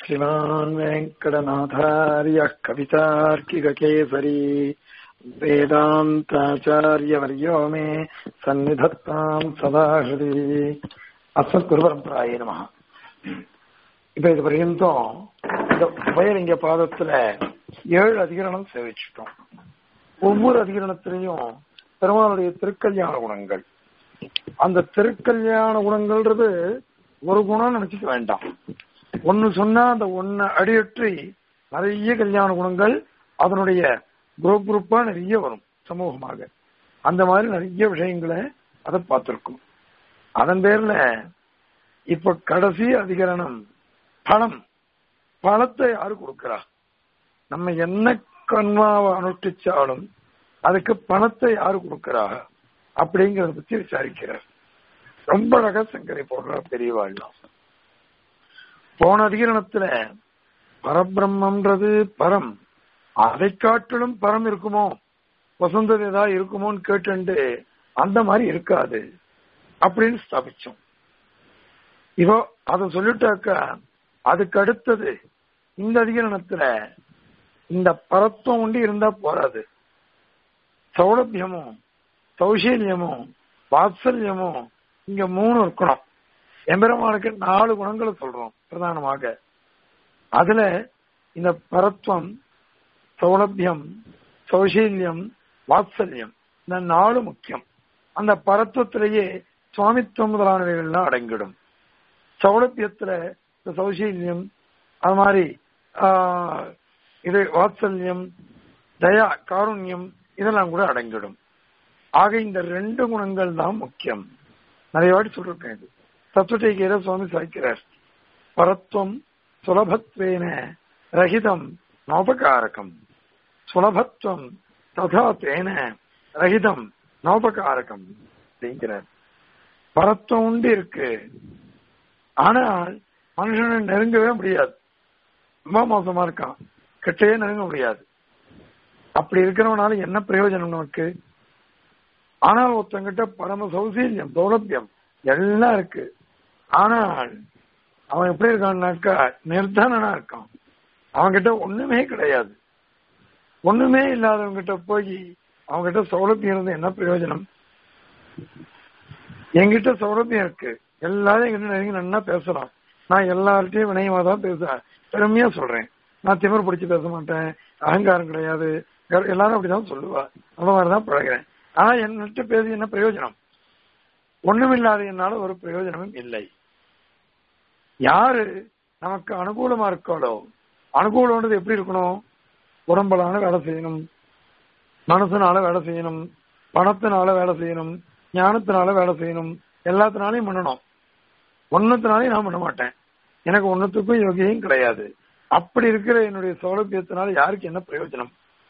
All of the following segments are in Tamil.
श्रीमान् वेङ्कटनाथार्यः कवितार्किककेसरी वेदान्ताचार्यवर्यो मे सन्निधत्ताम् सदा हृदि அசல் குருபரம்பராய நம இப்ப இது பர்யந்தம் இந்த உபயலிங்க பாதத்துல ஏழு அதிகரணம் சேவிச்சிட்டோம் ஒவ்வொரு அதிகரணத்திலையும் பெருமாளுடைய திருக்கல்யாண குணங்கள் அந்த திருக்கல்யாண குணங்கள்ன்றது ஒரு குணம் நினைச்சுக்க வேண்டாம் ஒன்னு சொன்னா அந்த ஒன்னு அடியற்றி நிறைய கல்யாண குணங்கள் அதனுடைய குரூப் குரூப்பா நிறைய வரும் சமூகமாக அந்த மாதிரி நிறைய விஷயங்களை அதை பார்த்திருக்கும் அதன் பேர்ல இப்ப கடைசி அதிகரணம் பணம் பணத்தை யாரு கொடுக்கிறா நம்ம என்ன கண்மாவை அனுஷ்டிச்சாலும் அதுக்கு பணத்தை யாரு கொடுக்கிறா அப்படிங்கறத பத்தி விசாரிக்கிறார் ரொம்ப அழகா சங்கரை போடுறார் பெரியவாழ்லாம் போன அதிகரணத்துல பரபிரம்மன்றது பரம் அதை காட்டிலும் பரம் இருக்குமோ வசந்தது ஏதாவது இருக்குமோன்னு கேட்டு அந்த மாதிரி இருக்காது அப்படின்னு ஸ்தாபிச்சோம் இப்போ அதை சொல்லிட்டாக்கா அதுக்கு அடுத்தது இந்த அதிகரணத்துல இந்த பரத்துவம் உண்டு இருந்தா போறாது சௌலபியமும் சௌசீல்யமும் வாத்சல்யமும் இங்க மூணு இருக்கணும் எம்பெருமானுக்கு நாலு குணங்களை சொல்றோம் பிரதானமாக அதுல இந்த பரத்வம் சௌலபியம் சௌசீல்யம் வாத்சல்யம் இந்த நாலு முக்கியம் அந்த பரத்துவத்திலேயே சுவாமித்துவம் முதலானவைகள்லாம் அடங்கிடும் சௌலபியத்துல இந்த சௌசீல்யம் அது மாதிரி இது வாத்சல்யம் தயா காருண்யம் இதெல்லாம் கூட அடங்கிடும் ஆக இந்த ரெண்டு குணங்கள் தான் முக்கியம் நிறைய வாட்டி சொல்லிருக்கேன் இது தத்துவத்தைகீர சுவாமி சாய்க்கிறார் பரத்வம் சுலபத்வேன ரஹிதம் நோபகாரகம் சுலபத்வம் ததா தேன ரஹிதம் நோபகாரகம் அப்படிங்கிறார் பரத்துவம் உண்டு இருக்கு ஆனால் மனுஷனை நெருங்கவே முடியாது ரொம்ப மோசமா இருக்கான் கிட்டே நெருங்க முடியாது அப்படி இருக்கிறவனால என்ன பிரயோஜனம் நமக்கு ஆனால் ஒருத்தங்கிட்ட பரம சௌசீல்யம் சௌலபியம் எல்லாம் இருக்கு ஆனால் அவன் எப்படி இருக்கான்னாக்கா நிர்தனனா இருக்கான் அவன்கிட்ட ஒண்ணுமே கிடையாது ஒண்ணுமே இல்லாதவங்கிட்ட போய் அவங்ககிட்ட சௌலபியம் இருந்து என்ன பிரயோஜனம் என்கிட்ட சௌலபியம் இருக்கு எல்லாரும் எங்கிட்ட நெருங்கி நல்லா பேசலாம் நான் எல்லார்ட்டையும் வினயமா தான் பேசுறேன் பெருமையா சொல்றேன் நான் திமிர் பிடிச்சு பேச மாட்டேன் அகங்காரம் கிடையாது எல்லாரும் அப்படிதான் சொல்லுவா அந்த மாதிரிதான் பழகிறேன் ஆனா என்னிட்ட பேசி என்ன பிரயோஜனம் ஒண்ணுமில்லாத என்னால ஒரு பிரயோஜனமும் இல்லை யாரு நமக்கு அனுகூலமா இருக்காளோ அனுகூலம்ன்றது எப்படி இருக்கணும் உடம்பலான வேலை செய்யணும் மனசுனால வேலை செய்யணும் பணத்தினால வேலை செய்யணும் ஞானத்தினால வேலை செய்யணும் எல்லாத்தினாலையும் பண்ணணும் ஒன்னத்தினாலையும் நான் பண்ண மாட்டேன் எனக்கு ஒன்னத்துக்கும் யோகியம் கிடையாது அப்படி இருக்கிற என்னுடைய சௌலபியத்தினால யாருக்கு என்ன பிரயோஜனம்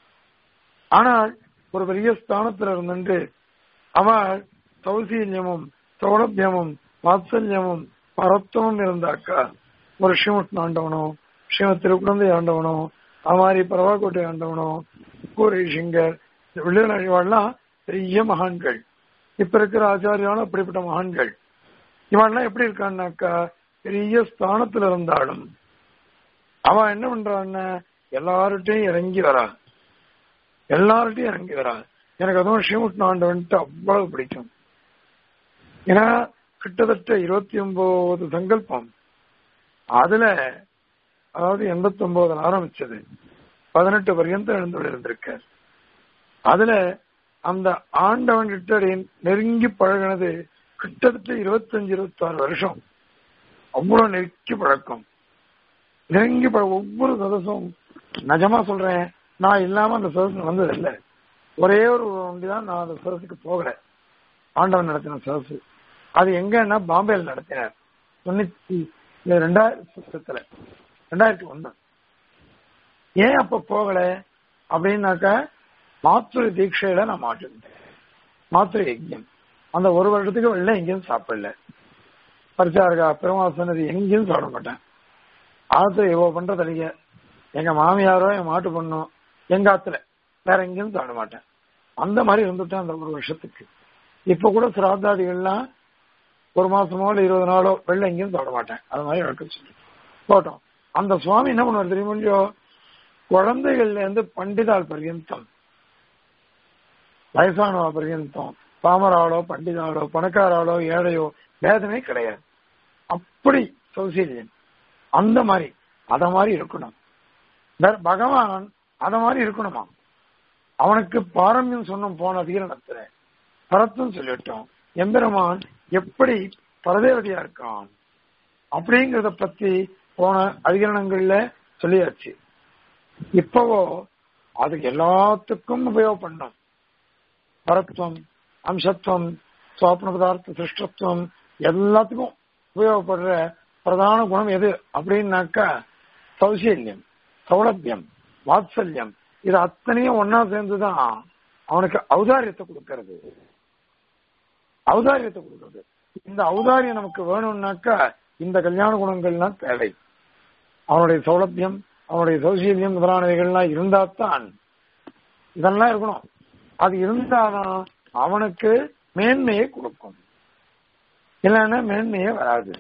ஆனால் ஒரு பெரிய ஸ்தானத்துல இருந்துட்டு அவள் சௌசீல்யமும் சௌலபியமும் வாத்சல்யமும் பரத்துவம் இருந்தாக்கா ஒரு ஸ்ரீமத் ஆண்டவனோ ஸ்ரீமத் திருக்குழந்தை ஆண்டவனோ அது மாதிரி பரவாக்கோட்டை ஆண்டவனோ கூரை சிங்கர் வில்லுவாள்லாம் பெரிய மகான்கள் இப்ப இருக்கிற ஆச்சாரியாலும் அப்படிப்பட்ட மகான்கள் இவன்லாம் எப்படி இருக்கான்னாக்கா பெரிய ஸ்தானத்துல இருந்தாலும் அவன் என்ன பண்றான்னு எல்லார்ட்டையும் இறங்கி வரா எல்லார்ட்டையும் இறங்கி வரா எனக்கு அதுவும் ஸ்ரீமுட்ன ஆண்டவன்ட்டு அவ்வளவு பிடிக்கும் ஏன்னா கிட்டத்தட்ட இருபத்தி ஒன்பது சங்கல்பம் அதுல அதாவது எண்பத்தி ஒன்பதுல ஆரம்பிச்சது பதினெட்டு பர்யந்தம் எழுந்து இருந்திருக்கார் அதுல அந்த ஆண்டவன் கிட்ட நெருங்கி பழகினது கிட்டத்தட்ட இருபத்தஞ்சு இருபத்தி ஆறு வருஷம் அவ்வளவு நெருக்கி பழக்கம் நெருங்கி பழ ஒவ்வொரு சதசும் நிஜமா சொல்றேன் நான் இல்லாம அந்த சதசு நடந்தது இல்லை ஒரே ஒரு ஒண்டிதான் நான் அந்த சதசுக்கு போகல ஆண்டவன் நடத்தின சதசு அது எங்கன்னா பாம்பேல நடத்தினார் தொண்ணூத்தி ரெண்டாயிரத்துல ரெண்டாயிரத்தி ஒண்ணு ஏன் அப்ப போகல அப்படின்னாக்கா மாத்திரை தீட்சையில நான் மாட்டிருந்தேன் மாத்திரை யஜ்யம் அந்த ஒரு வருடத்துக்கு வெளில எங்கேயும் சாப்பிடல பரிசாருக்கா பெருமாசனது எங்கேயும் சாப்பிட மாட்டேன் ஆத்துல இவ பண்றது அதிக எங்க மாமியாரோ என் மாட்டு பொண்ணும் எங்க ஆத்துல வேற எங்கேயும் சாப்பிட மாட்டேன் அந்த மாதிரி இருந்துட்டேன் அந்த ஒரு வருஷத்துக்கு இப்ப கூட சிராதாதிகள்லாம் ஒரு மாசமோ இல்ல இருபது நாளோ வெள்ள எங்கேயும் சாப்பிட மாட்டேன் அது மாதிரி வழக்கம் சொல்லி போட்டோம் அந்த சுவாமி என்ன பண்ணுவார் தெரியுமா இல்லையோ குழந்தைகள்ல இருந்து பண்டிதாள் பர்யந்தம் வயசானவா பர்யந்தம் பாமராளோ பண்டிதாளோ பணக்காராளோ ஏழையோ வேதமே கிடையாது அப்படி சௌசீல்யம் அந்த மாதிரி அத மாதிரி இருக்கணும் வேற பகவான் அத மாதிரி இருக்கணுமா அவனுக்கு பாரம்யம் சொன்னோம் போன அதிகரணத்துல பரத்தும் சொல்லிட்டோம் எம்பெருமான் எப்படி பரதேவதையா இருக்கான் அப்படிங்கறத பத்தி போன அதிகரணங்கள்ல சொல்லியாச்சு இப்பவோ அது எல்லாத்துக்கும் உபயோகப்படணும் பரத்வம் அம்சத்துவம் சுவாப்ன பதார்த்த சிருஷ்டத்துவம் எல்லாத்துக்கும் உபயோகப்படுற பிரதான குணம் எது அப்படின்னாக்கா சௌசீல்யம் சௌலபியம் வாத்சல்யம் இது அத்தனையும் ஒன்னா சேர்ந்துதான் அவனுக்கு ஔதாரியத்தை கொடுக்கறது ஔதாரியத்தை கொடுக்கறது இந்த ஔதாரியம் நமக்கு வேணும்னாக்கா இந்த கல்யாண குணங்கள்லாம் தேவை அவனுடைய சௌலபியம் அவனுடைய சௌசீல்யம் முதலானவைகள்லாம் இருந்தாத்தான் இதெல்லாம் இருக்கணும் அது இருந்தாதான் அவனுக்கு மேன்மையை கொடுக்கும் இல்லைன்னா மேன்மையே வராது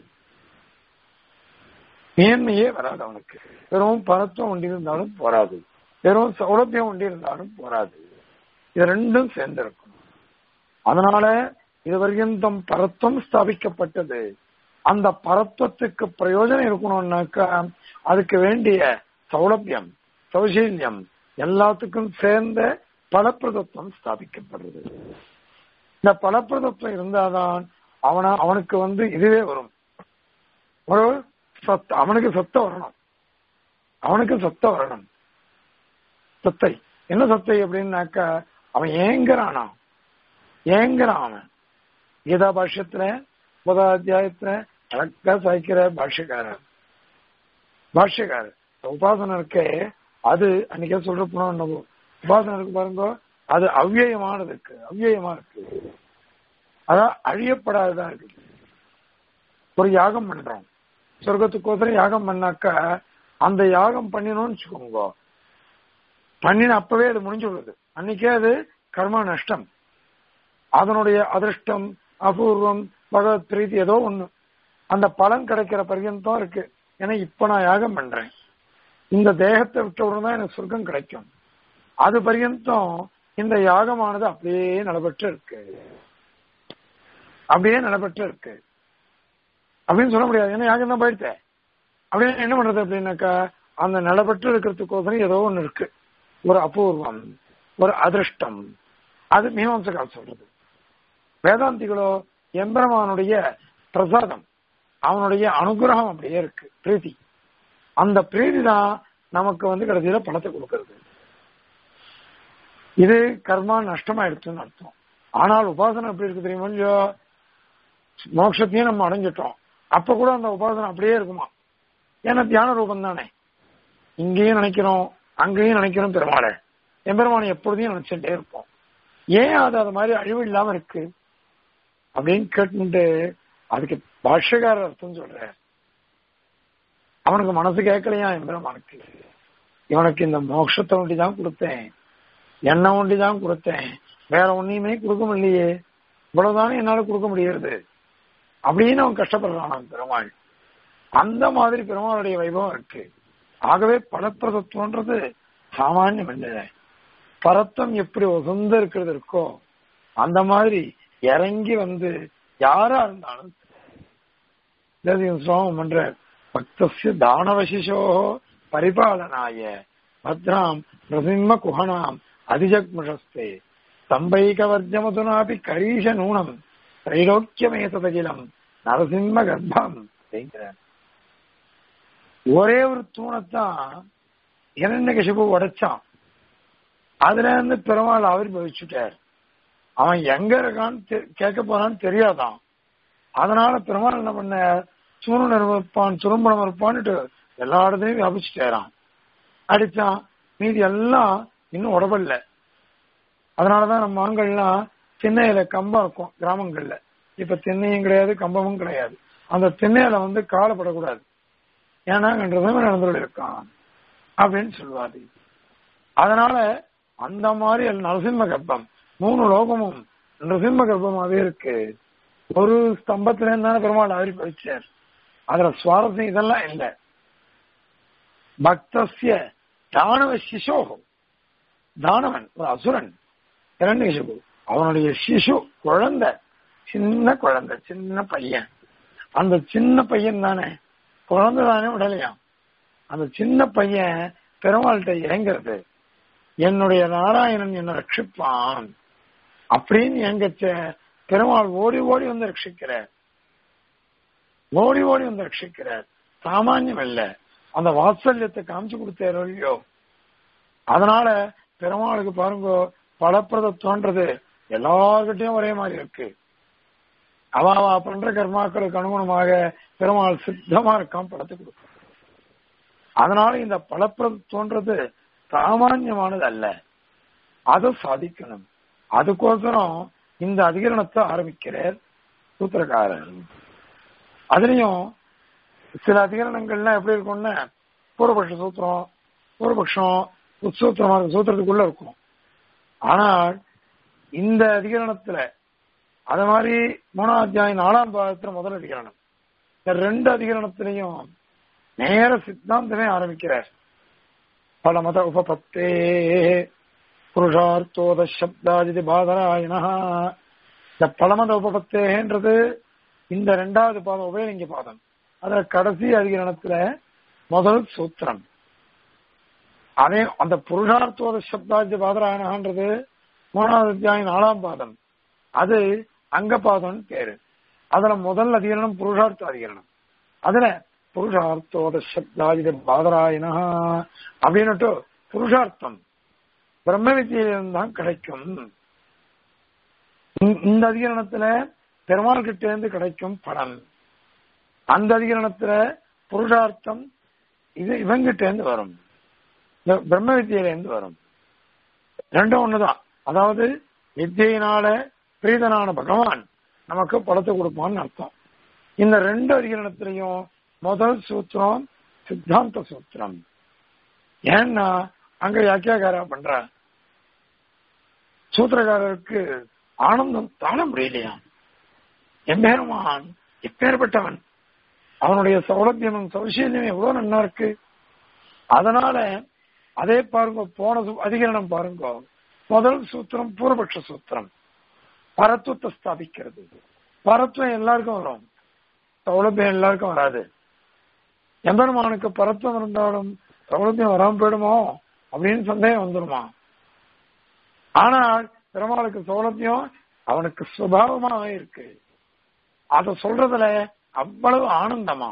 மேன்மையே வராது அவனுக்கு வெறும் பரத்துவம் ஒண்டி இருந்தாலும் போராது வெறும் சௌலபியம் ஒண்டி இருந்தாலும் போராது இது ரெண்டும் சேர்ந்திருக்கும் அதனால இது வரைக்கும் பரத்துவம் ஸ்தாபிக்கப்பட்டது அந்த பரத்துவத்துக்கு பிரயோஜனம் இருக்கணும்னாக்கா அதுக்கு வேண்டிய சௌலபியம் சௌசீல்யம் எல்லாத்துக்கும் சேர்ந்த பலப்பிரதத்துவம் ஸ்தாபிக்கப்படுறது இந்த பலப்பிரதத்துவம் இருந்தாதான் அவன அவனுக்கு வந்து இதுவே வரும் ஒரு சத் அவனுக்கு சத்த வரணும் அவனுக்கு சத்த வரணும் சத்தை என்ன சத்தை அப்படின்னாக்கா அவன் ஏங்குறானா ஏங்குறான் அவன் கீதா பாஷ்யத்துல முதல் அத்தியாயத்துல அழகா சாய்க்கிற பாஷ்யக்காரர் பாஷ்யக்காரர் உபாசனம் இருக்கே அது அன்னைக்கே சொல்ற போனோம் என்னவோ உபாசனம் இருக்கு பாருங்க அது அவ்வியமானது இருக்கு அவ்வியமா இருக்கு அதான் அழியப்படாததா இருக்கு ஒரு யாகம் பண்றோம் சொர்க்கத்துக்கோசரம் யாகம் பண்ணாக்கா அந்த யாகம் பண்ணினோம்னு வச்சுக்கோங்க பண்ணின அப்பவே அது முடிஞ்சு விடுது அன்னைக்கே அது கர்ம நஷ்டம் அதனுடைய அதிர்ஷ்டம் அபூர்வம் பகவத் பிரீத்தி ஏதோ ஒண்ணு அந்த பலன் கிடைக்கிற பர்யந்தம் இருக்கு ஏன்னா இப்ப நான் யாகம் பண்றேன் இந்த தேகத்தை விட்டவுடன் தான் எனக்கு சொர்க்கம் கிடைக்கும் அது பர்யந்தம் இந்த யாகமானது அப்படியே நடைபெற்று இருக்கு அப்படியே நடைபெற்று இருக்கு அப்படின்னு சொல்ல முடியாது ஏன்னா யாகம் தான் போயிடுத்தேன் அப்படியே என்ன பண்றது அப்படின்னாக்கா அந்த நடைபெற்று இருக்கிறதுக்கோசரம் ஏதோ ஒண்ணு இருக்கு ஒரு அபூர்வம் ஒரு அதிர்ஷ்டம் அது மீமாம்சகால் சொல்றது வேதாந்திகளோ எம்பெருமானுடைய பிரசாதம் அவனுடைய அனுகிரகம் அப்படியே இருக்கு பிரீத்தி அந்த பிரீதி தான் நமக்கு வந்து கடைசியில பணத்தை கொடுக்கறது இது கர்மா நஷ்டமாயிடுச்சுன்னு அர்த்தம் ஆனால் உபாசனை எப்படி இருக்கு தெரியுமா இல்லையோ மோட்சத்தையும் நம்ம அடைஞ்சிட்டோம் அப்ப கூட அந்த உபாசனை அப்படியே இருக்குமா ஏன்னா தியான ரூபம் தானே இங்கேயும் நினைக்கிறோம் அங்கேயும் நினைக்கிறோம் பெருமாளை எம்பெருமானை எப்பொழுதையும் நினைச்சுட்டே இருப்போம் ஏன் அது அது மாதிரி அழிவு இல்லாம இருக்கு அப்படின்னு கேட்டு அதுக்கு பாஷ்யக்காரர் அர்த்தம் சொல்ற அவனுக்கு மனசு கேட்கலையா எம்பெருமானுக்கு இவனுக்கு இந்த மோட்சத்தை ஒண்டி தான் கொடுத்தேன் என்ன ஒண்டி தான் கொடுத்தேன் வேற ஒன்னையுமே கொடுக்க முடியலையே இவ்வளவுதானே என்னால கொடுக்க முடியாது அப்படின்னு அவன் கஷ்டப்படுறான் பெருமாள் அந்த மாதிரி பெருமாளுடைய வைபவம் இருக்கு ஆகவே பலப்பிரதத்துவன்றது சாமானியம் இல்லை பரத்தம் எப்படி உசந்து இருக்கிறது இருக்கோ அந்த மாதிரி இறங்கி வந்து யாரா இருந்தாலும் சுவாமம் பண்ற பக்தசிய தானவசிஷோ பரிபாலனாய பத்ராம் பிரசிம்ம குஹனாம் அதிஜக்முஷஸ்தே ஸ்தம்பைகவர்ஜமதுனாபி கரீஷ நூனம் திரைலோக்கியமேதகிலம் நரசிம்ம கர்ப்பம் அப்படிங்கிறார் ஒரே ஒரு தூணத்தான் இரண்ய கசிப்பு உடைச்சான் அதுல இருந்து பெருமாள் ஆவிர்வவிச்சுட்டார் அவன் எங்க இருக்கான்னு கேட்க போறான்னு தெரியாதான் அதனால பெருமாள் என்ன பண்ண சூரன் இருப்பான் சுரம்படம் இருப்பான்னுட்டு எல்லா இடத்துலயும் வியாபிச்சுட்டாரான் அடிச்சான் மீதி எல்லாம் இன்னும் உடம்பல்ல அதனாலதான் நம்ம ஆண்கள்லாம் திண்ணையில கம்பம் இருக்கும் கிராமங்கள்ல இப்ப திண்ணையும் கிடையாது கம்பமும் கிடையாது அந்த திண்ணையில வந்து காலப்படக்கூடாது ஏன்னா கண்டதும் நடந்துள்ள இருக்கான் அப்படின்னு சொல்லுவாரு அதனால அந்த மாதிரி நரசிம்ம கர்ப்பம் மூணு லோகமும் நரசிம்ம கர்ப்பமாவே இருக்கு ஒரு ஸ்தம்பத்துல இருந்தாலும் பெருமாள் ஆவிரி பறிச்சார் அதுல சுவாரஸ்யம் இதெல்லாம் இல்லை பக்தசிய தானவ சிசோகம் தானவன் ஒரு அசுரன் இரண்டு அவனுடைய சிசு குழந்தை சின்ன குழந்தை சின்ன பையன் அந்த சின்ன பையன் தானே குழந்தை தானே விடலையாம் அந்த சின்ன பையன் பெருமாள்கிட்ட இறங்கிறது என்னுடைய நாராயணன் என்னை ரட்சிப்பான் அப்படின்னு எங்கச்ச பெருமாள் ஓடி ஓடி வந்து ரட்சிக்கிறார் ஓடி ஓடி வந்து ரட்சிக்கிறார் சாமானியம் இல்ல அந்த வாத்சல்யத்தை காமிச்சு கொடுத்தாரோ இல்லையோ அதனால பெருமாளுக்கு பாருங்க பலப்பிரதத்துவன்றது எல்லார்கிட்டையும் ஒரே மாதிரி இருக்கு அவ அவ பண்ற கர்மாக்களுக்கு அனுகுணமாக பெருமாள் சித்தமா இருக்கான் படத்தை கொடுக்கும் அதனால இந்த பலப்பிரதத்துவன்றது சாமான்யமானது அல்ல அதை சாதிக்கணும் அதுக்கோசரம் இந்த அதிகரணத்தை ஆரம்பிக்கிறார் சூத்திரக்காரர் அதுலயும் சில அதிகரணங்கள்லாம் எப்படி இருக்கும்னா பூர்வபக்ஷ சூத்திரம் பூர்வபக்ஷம் உத்சூத்திரமா இருக்கும் சூத்திரத்துக்குள்ள இருக்கும் ஆனால் இந்த அதிகரணத்துல அது மாதிரி மூணாம் அத்தியாயம் நாலாம் பாகத்துல முதல் அதிகரணம் இந்த ரெண்டு அதிகரணத்திலையும் நேர சித்தாந்தமே ஆரம்பிக்கிறார் பல மத உபபத்தே புருஷார்த்தோத சப்தாதிதி பாதராயணா இந்த பலமத உபபத்தேன்றது இந்த ரெண்டாவது பாதம் உபயலிங்க பாதம் அதுல கடைசி அதிகரணத்துல முதல் சூத்திரம் அதே அந்த புருஷார்த்தோத சப்தாதி பாதராயணான்றது மூணாவது அத்தியாயம் நாலாம் பாதம் அது அங்க பாதம்னு பேரு அதுல முதல் அதிகரணம் புருஷார்த்த அதிகரணம் அதுல புருஷார்த்தோத சப்தாதி பாதராயணா அப்படின்னுட்டு புருஷார்த்தம் பிரம்ம வித்தியிலிருந்து தான் கிடைக்கும் இந்த அதிகரணத்துல பெருமாள் கிட்ட இருந்து கிடைக்கும் பலன் அந்த அதிகரணத்துல புருஷார்த்தம் இது இவங்கிட்ட இருந்து வரும் பிரம்ம வித்தியில இருந்து வரும் ரெண்டும் ஒண்ணுதான் அதாவது வித்தியினால பிரீதனான பகவான் நமக்கு படத்தை கொடுப்பான்னு அர்த்தம் இந்த ரெண்டு அதிகரணத்திலையும் முதல் சூத்திரம் சித்தாந்த சூத்திரம் ஏன்னா அங்க வியாக்கியாகாரா பண்ற சூத்திரக்காரருக்கு ஆனந்தம் தாழ முடியலையா எம்பெருமான் எப்பேற்பட்டவன் அவனுடைய சௌலபியமும் சௌசல்யம் எவ்வளவு நல்லா இருக்கு அதனால அதே பாருங்க போன அதிகரணம் பாருங்க முதல் சூத்திரம் பூர்வபக்ஷ சூத்திரம் பரத்துவத்தை ஸ்தாபிக்கிறது பரத்துவம் எல்லாருக்கும் வரும் சௌலபியம் எல்லாருக்கும் வராது எம்பெருமானுக்கு பரத்துவம் இருந்தாலும் சௌலபியம் வராம போயிடுமோ அப்படின்னு சந்தேகம் வந்துருமா ஆனால் பெருமாளுக்கு சௌலபியம் அவனுக்கு சுபாவமாக இருக்கு அத சொல்றதுல அவ்வளவு ஆனந்தமா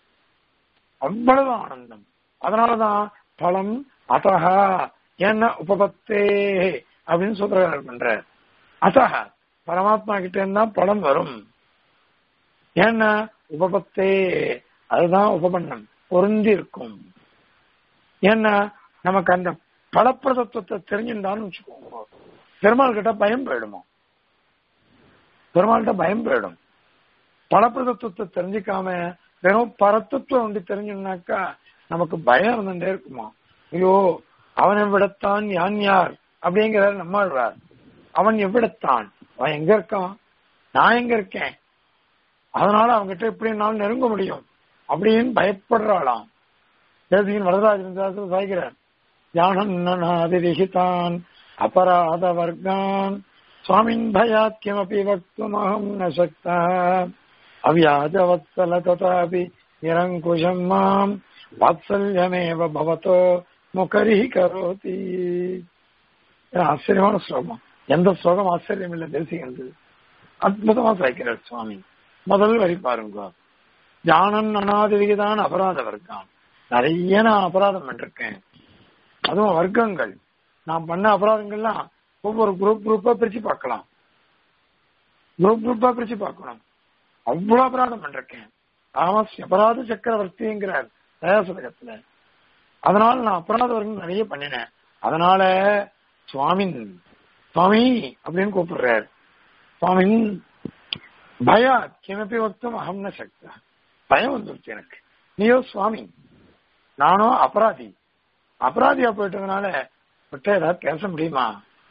அவ்வளவு ஆனந்தம் அதனாலதான் பலம் அத்தகா என்ன உபபத்தே அப்படின்னு சூத்திரகாரர் பண்ற அத்தக பரமாத்மா கிட்ட இருந்தா பலம் வரும் ஏன்னா உபபத்தே அதுதான் உபபண்ணம் பொருந்தி இருக்கும் ஏன்னா நமக்கு அந்த பலப்பிரதத்துவத்தை தெரிஞ்சுட்டான்னு வச்சுக்கோங்க பெருமாள் கிட்ட பயம் போயிடுமோ பெருமாள்கிட்ட பயம் போயிடும் பலப்பிரதத்துவத்தை தெரிஞ்சுக்காம வெறும் பரத்தத்துவம் ஒன்று தெரிஞ்சுனாக்கா நமக்கு பயம் இருந்துட்டே இருக்குமா ஐயோ அவனை விடத்தான் யான் யார் அப்படிங்கிறார் நம்மாழ்வார் அவன் எவ்விடத்தான் அவன் எங்க இருக்கான் நான் எங்க இருக்கேன் அதனால அவங்ககிட்ட எப்படி என்னால் நெருங்க முடியும் அப்படின்னு பயப்படுறாளாம் தேசிகன் வரதராஜன் சாய்கிறார் ஜானன்னாதிரிகிதான் அபராத வர்க்கான் சுவாமின் பயாத் கிமபி வக்துமகம் ந சக்தா அவ்யாஜவத்சல ததாபி நிரங்குஷம் மாம் வாத்சல்யமேவ பவதோ முகரி கரோதி ஆச்சரியமான ஸ்லோகம் எந்த ஸ்லோகம் ஆச்சரியம் இல்லை தேசிகிறது அற்புதமா சாய்க்கிறார் சுவாமி முதல் வரி பாருங்க ஜானன் அனாதிரிதான் அபராத வர்க்கம் நிறைய நான் அபராதம் பண்ணிருக்கேன் அதுவும் வர்க்கங்கள் நான் பண்ண அபராதங்கள்லாம் ஒவ்வொரு குரூப் குரூப்பா பிரிச்சு பார்க்கலாம் குரூப் குரூப்பா பிரிச்சு பார்க்கணும் அவ்வளவு அபராதம் பண்ணிருக்கேன் ஆமாஸ் அபராத சக்கரவர்த்திங்கிறார் தயாசதகத்துல அதனால நான் அபராத வர்க்கம் நிறைய பண்ணினேன் அதனால சுவாமின் சுவாமி அப்படின்னு கூப்பிடுறாரு சுவாமின் பயா கிமப்பி வக்தும் அகம் ந சக்தா பயம் வந்துருச்சு எனக்கு நீயோ சுவாமி நானும் அபராதி அபராதியா போயிட்டதுனால விட்ட ஏதாவது பேச முடியுமா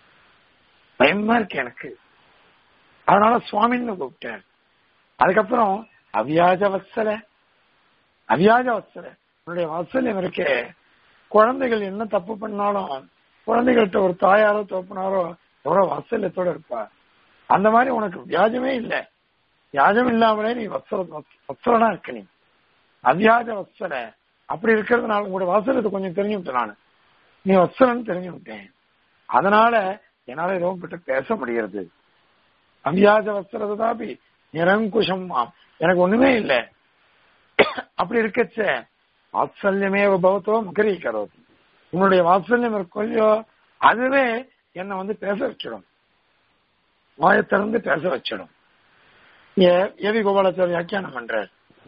பயமா இருக்கு எனக்கு அதனால சுவாமின்னு கூப்பிட்டேன் அதுக்கப்புறம் அவ்யாஜ வத்சல அவ்யாஜ வத்சல உன்னுடைய வாத்சல்யம் இருக்கே குழந்தைகள் என்ன தப்பு பண்ணாலும் குழந்தைகள்கிட்ட ஒரு தாயாரோ தோப்பினாரோ எவ்வளவு வாத்சல்யத்தோட இருப்பா அந்த மாதிரி உனக்கு வியாஜமே இல்ல வியாஜம் இல்லாமலே நீ வத்சல வத்சலனா இருக்க நீ அவ்யாஜ வத்சல அப்படி இருக்கிறதுனால உங்களுடைய வாசலத்தை கொஞ்சம் தெரிஞ்சு விட்டேன் நான் நீ வத்சலன்னு தெரிஞ்சு விட்டேன் அதனால என்னால எதுவும் கிட்ட பேச முடிகிறது அவ்யாஜ வத்சலதாபி நிரங்குஷம் ஆம் எனக்கு ஒண்ணுமே இல்ல அப்படி இருக்கச்ச வாத்சல்யமே பவத்தோ முகரீகரோது உன்னுடைய வாத்சல்யம் இருக்கும் இல்லையோ அதுவே என்னை வந்து பேச வச்சிடும் வாயை திறந்து பேச வச்சிடும் ஏ- ஏவி கோபாலாச்சாரி வியாக்கியானம் பண்றார்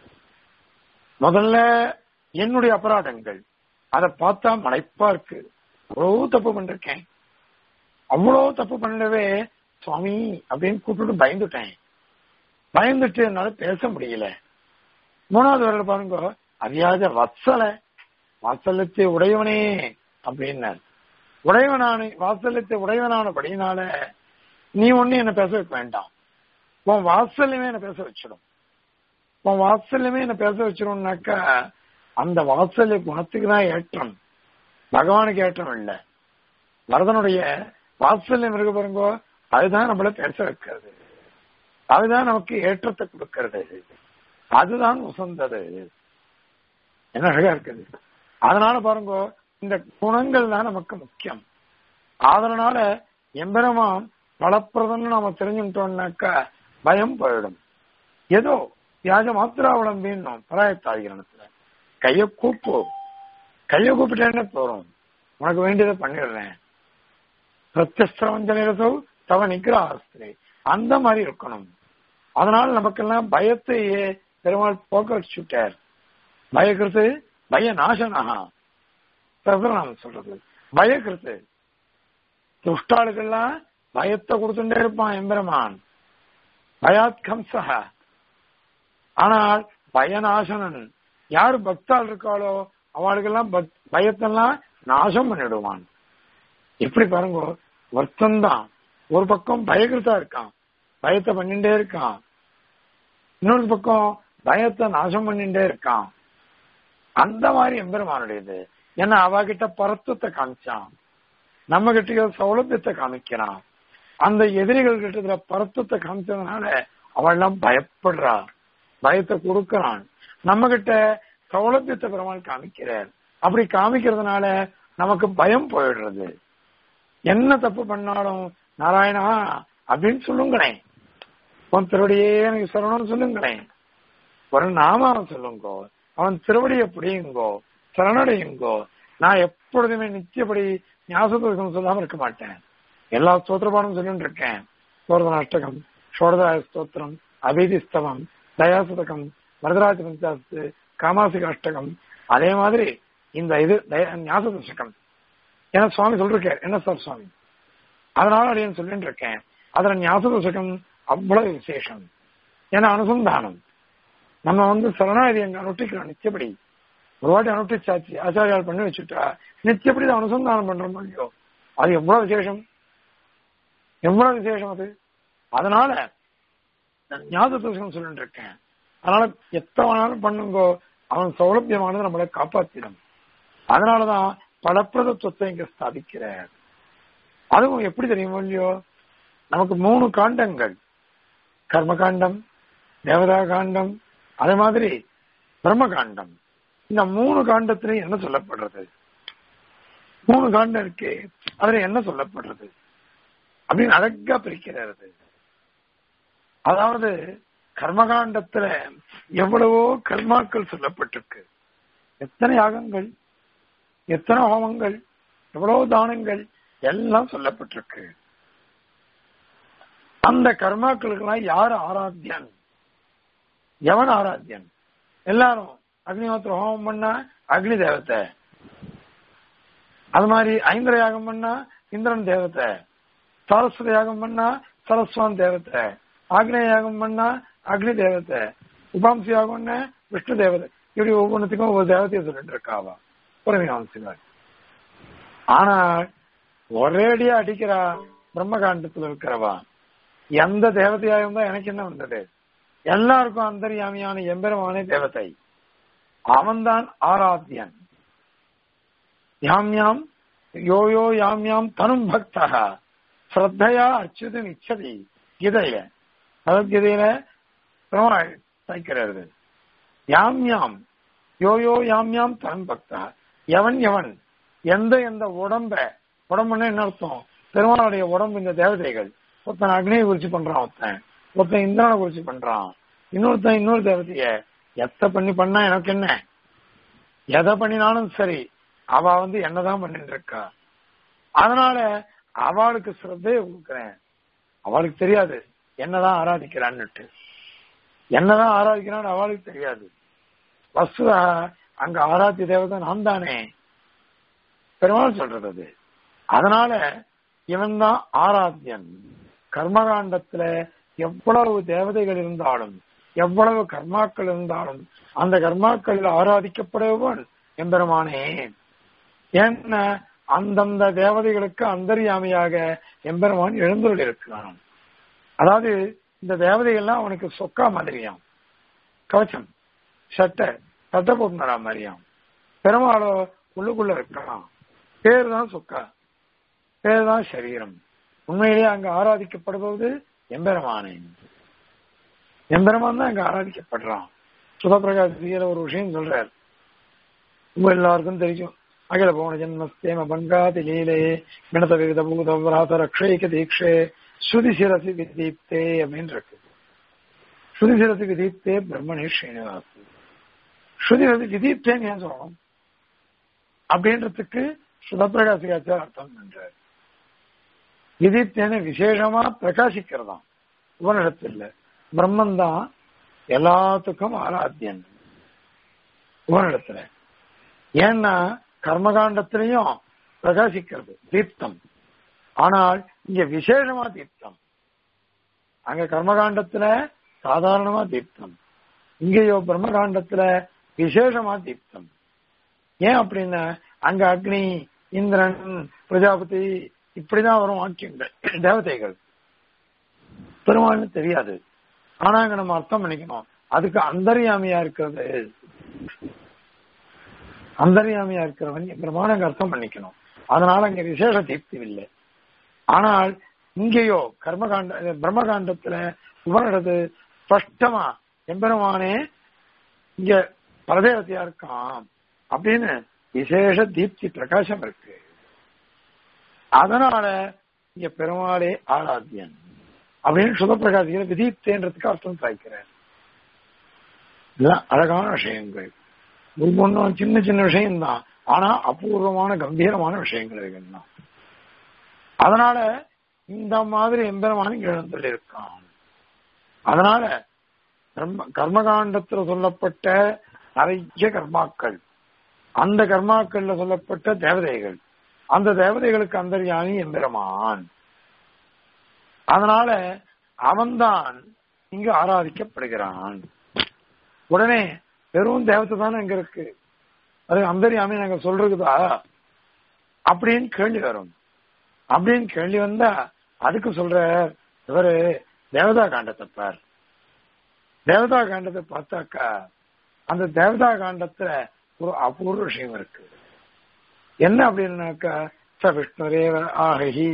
முதல்ல என்னுடைய அபராதங்கள் அதை பார்த்தா மலைப்பா இருக்கு அவ்வளவு தப்பு பண்ணிருக்கேன் அவ்வளவு தப்பு பண்ணவே சுவாமி அப்படின்னு கூப்பிட்டு பயந்துட்டேன் பயந்துட்டு என்னால பேச முடியல மூணாவது வரல பாருங்க அவியாத வத்சல வாத்சல்யத்தை உடையவனே அப்படின்னார் உடையவனான வாத்சல்யத்தை உடையவனானபடினால நீ ஒண்ணு என்ன பேச வைக்க வேண்டாம் உன் வாத்சல்யமே என்ன பேச வச்சிடும் உன் வாத்சல்யமே என்ன பேச வச்சிரும்னாக்கா அந்த வாத்சல்ய குணத்துக்கு தான் ஏற்றம் பகவானுக்கு ஏற்றம் இல்ல வரதனுடைய வாத்சல்யம் இருக்கு பாருங்க அதுதான் நம்மள பேச வைக்கிறது அதுதான் நமக்கு ஏற்றத்தை கொடுக்கிறது அதுதான் உசந்தது என்ன அழகா இருக்குது அதனால பாருங்க இந்த குணங்கள் தான் நமக்கு முக்கியம் அதனால எம்பெருமான் பலப்பிரதம்னு நாம தெரிஞ்சுட்டோம்னாக்கா பயம் போயிடும் ஏதோ வியாஜ மாத்திராவளம்பின்னு பராயத்தாகிரணத்துல கைய கூப்பு கைய கூப்பிட்டேன்னு போறோம் உனக்கு வேண்டியதை பண்ணிடுறேன் பிரத்யஸ்திரவஞ்சனிரசோ தவ நிகிரஹஸ்திரே அந்த மாதிரி இருக்கணும் அதனால நமக்கெல்லாம் பயத்தையே பெருமாள் போக்க வச்சுட்டார் பயக்கிறது பய நாசனகா பிரபலம் சொல்றது பயக்கிறது துஷ்டாளுக்கெல்லாம் பயத்தை கொடுத்துட்டே இருப்பான் எம்பெருமான் பயாத் கம்சக ஆனால் பயநாசனன் யாரு பக்தாள் இருக்காளோ அவளுக்கெல்லாம் பக்- பயத்தெல்லாம் நாசம் பண்ணிடுவான் எப்படி பாருங்க வருத்தம் தான் ஒரு பக்கம் பயகிருத்தா இருக்கான் பயத்தை பண்ணிட்டே இருக்கான் இன்னொரு பக்கம் பயத்தை நாசம் பண்ணிட்டே இருக்கான் அந்த மாதிரி எம்பெருமானுடையது ஏன்னா அவகிட்ட பரத்துவத்தை காமிச்சான் நம்ம கிட்ட சௌலபியத்தை காமிக்கிறான் அந்த எதிரிகள் கிட்ட பரத்துவத்தை காமிச்சதுனால அவள் எல்லாம் பயப்படுறா பயத்தை கொடுக்கறான் நம்ம கிட்ட சௌலபியத்தை பெருமாள் காமிக்கிறார் அப்படி காமிக்கிறதுனால நமக்கு பயம் போயிடுறது என்ன தப்பு பண்ணாலும் நாராயணா அப்படின்னு சொல்லுங்களேன் உன் திருவடியே எனக்கு சரணம்னு சொல்லுங்களேன் ஒரு நாமாவை சொல்லுங்கோ அவன் திருவடியை பிடியுங்கோ சரணடையுங்கோ நான் எப்பொழுதுமே நித்தியப்படி ஞாபகம் சொல்லாம இருக்க மாட்டேன் எல்லா ஸ்தோத்திரபாடும் சொல்லிட்டு இருக்கேன் சோர்தன அஷ்டகம் ஷோடதாய ஸ்தோத்திரம் அபீதிஸ்தவம் தயாசதகம் வரதராஜ பஞ்சாசத்து காமாசிக அஷ்டகம் அதே மாதிரி இந்த இது தய- ஞாச தசகம் ஏன்னா சுவாமி சொல்லிருக்கார் என்ன சார் சுவாமி அதனால அப்படின்னு சொல்லிட்டு இருக்கேன் அதுல ஞாச தசகம் அவ்வளவு விசேஷம் ஏன்னா அனுசந்தானம் நம்ம வந்து சரணாகதி அங்க அனுஷ்டிக்கிறோம் நித்தியப்படி ஒரு வாட்டி அனுஷ்டிச்சாச்சு ஆச்சாரியால் பண்ணி வச்சுட்டா நித்தியப்படி இதை அனுசந்தானம் பண்றோம் இல்லையோ அது எவ்வளவு விசேஷம் எவ்வளவு விசேஷம் அது அதனால நான் ஞாபகத்துவம் சொல்லிட்டு இருக்கேன் அதனால எத்தனை வேணாலும் பண்ணுங்கோ அவன் சௌலபியமானது நம்மளை காப்பாத்திடும் அதனாலதான் பலப்பிரதத்துவத்தை இங்க ஸ்தாபிக்கிறார் அதுவும் எப்படி தெரியுமோ இல்லையோ நமக்கு மூணு காண்டங்கள் கர்மகாண்டம் தேவதா காண்டம் அதே மாதிரி பிரம்ம காண்டம் இந்த மூணு காண்டத்திலையும் என்ன சொல்லப்படுறது மூணு காண்டம் இருக்கு அதுல என்ன சொல்லப்படுறது அப்படின்னு அழகா பிரிக்கிறது அதாவது கர்மகாண்டத்துல எவ்வளவோ கர்மாக்கள் சொல்லப்பட்டிருக்கு எத்தனை யாகங்கள் எத்தனை ஹோமங்கள் எவ்வளவு தானங்கள் எல்லாம் சொல்லப்பட்டிருக்கு அந்த கர்மாக்களுக்கெல்லாம் யார் ஆராத்தியன் எவன் ஆராத்தியன் எல்லாரும் அக்னிஹோத்திர ஹோமம் பண்ணா அக்னி தேவத்தை அது மாதிரி ஐந்திர யாகம் பண்ணா இந்திரன் தேவத்தை சரஸ்வதி யாகம் பண்ணா சரஸ்வான் தேவத்தை ஆக்னேய யாகம் பண்ணா அக்னி தேவத்தை உபாம்சி யாகம்னா விஷ்ணு தேவதை இப்படி ஒவ்வொன்றுத்துக்கும் ஒவ்வொரு தேவதையை சொல்லிட்டு இருக்காவா ஒரு மீமாம்சிகள் ஆனால் ஒரேடியா அடிக்கிறா பிரம்மகாண்டத்துல இருக்கிறவா எந்த தேவதையா இருந்தா எனக்கு என்ன வந்தது எல்லாருக்கும் அந்தர்யாமியான எம்பெருமானே தேவதை அவன்தான் ஆராத்தியன் யாம் யாம் யோ யோ யாம் யாம் தனும் பக்தா ஸ்ரத்தையா அச்சுதம் இச்சதி கீதையில பகவத்கீதையில பெருமாள் தைக்கிறது யாம் யாம் யோ யோ யாம் யாம் தனும் பக்தா எவன் எவன் எந்த எந்த உடம்ப உடம்புன்னா என்ன அர்த்தம் பெருமாளுடைய உடம்பு இந்த தேவதைகள் ஒருத்தன் அக்னியை குறிச்சு பண்றான் ஒருத்தன் ஒருத்தன் இந்திரனை குறிச்சு பண்றான் இன்னொருத்தன் இன்னொரு தேவதைய எத்த பண்ணி பண்ணா எனக்கு என்ன எதை பண்ணினாலும் சரி அவ வந்து என்னதான் பண்ணிட்டு இருக்கா அதனால அவளுக்கு சிரத்தையை கொடுக்குறேன் அவளுக்கு தெரியாது என்னதான் ஆராதிக்கிறான்னுட்டு என்னதான் ஆராதிக்கிறான்னு அவளுக்கு தெரியாது வசுதா அங்க ஆராத்திய தேவதை நான் தானே பெருமாள் சொல்றது அது அதனால இவன் தான் ஆராத்தியன் கர்மகாண்டத்துல எவ்வளவு தேவதைகள் இருந்தாலும் எவ்வளவு கர்மாக்கள் இருந்தாலும் அந்த கர்மாக்களில் ஆராதிக்கப்படுபவன் எம்பெருமானே என்ன அந்தந்த தேவதைகளுக்கு அந்தரியாமையாக எம்பெருமான் எழுந்துள்ள இருக்கிறான் அதாவது இந்த தேவதைகள்லாம் அவனுக்கு சொக்கா மாதிரியாம் கவச்சம் சட்டை சட்டை போட்டுனரா மாதிரியாம் பெருமாளோ உள்ளுக்குள்ள இருக்கான் பேர் தான் சொக்கா பேர் தான் சரீரம் உண்மையிலேயே அங்க ஆராதிக்கப்படுவது எம்பெருமானே எம்பெருமான் தான் அங்க ஆராதிக்கப்படுறான் சுதப்பிரகாசியர் ஒரு விஷயம் சொல்றார் உங்க எல்லாருக்கும் தெரியும் அகில போன ஜென்மஸ்தேம பங்காதி லீலே கணத விகித பூத விராத ரக்ஷைக தீக்ஷே ஸ்ருதி சிரசி விதீப்தே அப்படின்னு இருக்கு ஸ்ருதி சிரசி விதீப்தே பிரம்மணே ஸ்ரீனிவாஸ் ஸ்ருதி ரசி விதீப்தேன்னு ஏன் சொல்லணும் அப்படின்றதுக்கு சுதப்பிரகாசிகாச்சார் அர்த்தம் பண்றார் விதீப்தேன்னு விசேஷமா பிரகாசிக்கிறதாம் உபனிடத்தில் பிரம்மன் தான் எல்லாத்துக்கும் ஆராத்தியன் உபனிடத்துல ஏன்னா கர்மகாண்டத்திலையும் பிரகாசிக்கிறது தீர்த்தம் ஆனால் இங்க விசேஷமா தீர்த்தம் அங்க கர்மகாண்டத்துல சாதாரணமா தீர்த்தம் இங்கேயோ பிரம்மகாண்டத்துல விசேஷமா தீர்த்தம் ஏன் அப்படின்னா அங்க அக்னி இந்திரன் பிரஜாபதி இப்படிதான் வரும் வாக்கியங்கள் தேவதைகள் பெருமாள்னு தெரியாது ஆனா அங்க நம்ம அர்த்தம் பண்ணிக்கணும் அதுக்கு அந்தரியாமியா இருக்கிறது அந்தரியாமியா இருக்கிறவன் பிரமாணங்க அர்த்தம் பண்ணிக்கணும் அதனால அங்க விசேஷ தீப்தி இல்லை ஆனால் இங்கேயோ கர்மகாண்ட பிரம்மகாண்டத்துல உபனிடது ஸ்பஷ்டமா எம்பெருமானே இங்க பரதேவத்தையா இருக்கான் அப்படின்னு விசேஷ தீப்தி பிரகாசம் இருக்கு அதனால இங்க பெருமாளே ஆராத்தியன் அப்படின்னு சுதப்பிரகாசிக்கிற விதீப்தேன்றதுக்கு அர்த்தம் சாய்க்கிறார் இதெல்லாம் அழகான விஷயங்கள் ஒவ்வொன்றும் சின்ன சின்ன விஷயம்தான் ஆனா அபூர்வமான கம்பீரமான விஷயங்கள் இருக்குன்னா அதனால இந்த மாதிரி எம்பெருமான எழுந்துள்ள இருக்கான் அதனால கர்ம கர்மகாண்டத்துல சொல்லப்பட்ட நிறைய கர்மாக்கள் அந்த கர்மாக்கள்ல சொல்லப்பட்ட தேவதைகள் அந்த தேவதைகளுக்கு அந்தர்யாமி எம்பெருமான் அதனால அவன்தான் இங்கு ஆராதிக்கப்படுகிறான் உடனே வெறும் தேவத்தை தானே அங்க இருக்கு அது அந்தரியாமி நாங்க சொல்றதுதா அப்படின்னு கேள்வி வரும் அப்படின்னு கேள்வி வந்தா அதுக்கு சொல்ற இவரு தேவதா காண்டத்தை பார் தேவதா காண்டத்தை பார்த்தாக்கா அந்த தேவதா காண்டத்துல ஒரு அபூர்வ விஷயம் இருக்கு என்ன அப்படின்னாக்கா ச விஷ்ணுரேவ ஆகி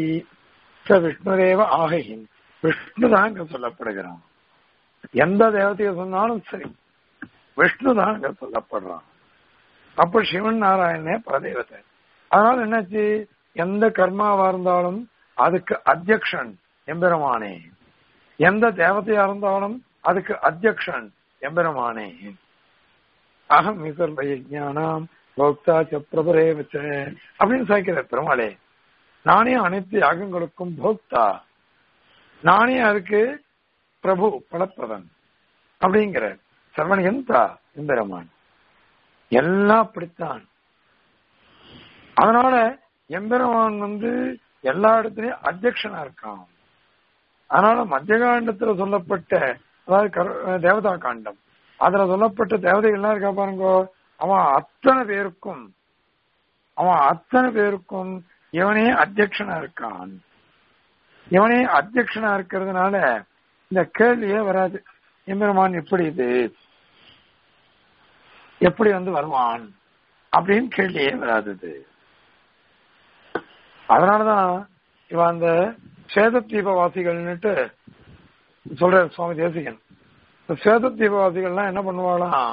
ச விஷ்ணுரேவ ஆகி விஷ்ணு தான் இங்க சொல்லப்படுகிறான் எந்த தேவதையை சொன்னாலும் சரி விஷ்ணு தான் இங்க சொல்லப்படுறான் அப்ப சிவன் நாராயணனே பரதேவத்தை அதனால என்னாச்சு எந்த கர்மாவா இருந்தாலும் அதுக்கு அத்தியக்ஷன் எம்பெருமானே எந்த தேவதையா இருந்தாலும் அதுக்கு அத்தியக்ஷன் எம்பெருமானே அகம் விசர்வ யஜானாம் பௌக்தா சப்ரபரே வச்ச அப்படின்னு சாய்க்கிற பெருமாளே நானே அனைத்து யாகங்களுக்கும் போக்தா நானே அதுக்கு பிரபு பலப்பிரதன் அப்படிங்கிற சர்வனிகந்தா எம்பெருமான் எல்லாம் அப்படித்தான் அதனால எம்பெருமான் வந்து எல்லா இடத்துலயும் அத்தியக்ஷனா இருக்கான் அதனால மத்திய காண்டத்துல சொல்லப்பட்ட அதாவது தேவதா காண்டம் அதுல சொல்லப்பட்ட தேவதைகள்லாம் இருக்கா பாருங்க அவன் அத்தனை பேருக்கும் அவன் அத்தனை பேருக்கும் இவனே அத்தியக்ஷனா இருக்கான் இவனே அத்தியக்ஷனா இருக்கிறதுனால இந்த கேள்வியே வராது எம்பெருமான் எப்படி இது எப்படி வந்து வருவான் அப்படின்னு கேள்வியே வராதது அதனாலதான் இவ அந்த சேத தீபவாசிகள்னுட்டு சொல்ற சுவாமி தேசிகன் இந்த சேத தீபவாசிகள்லாம் என்ன பண்ணுவாங்களாம்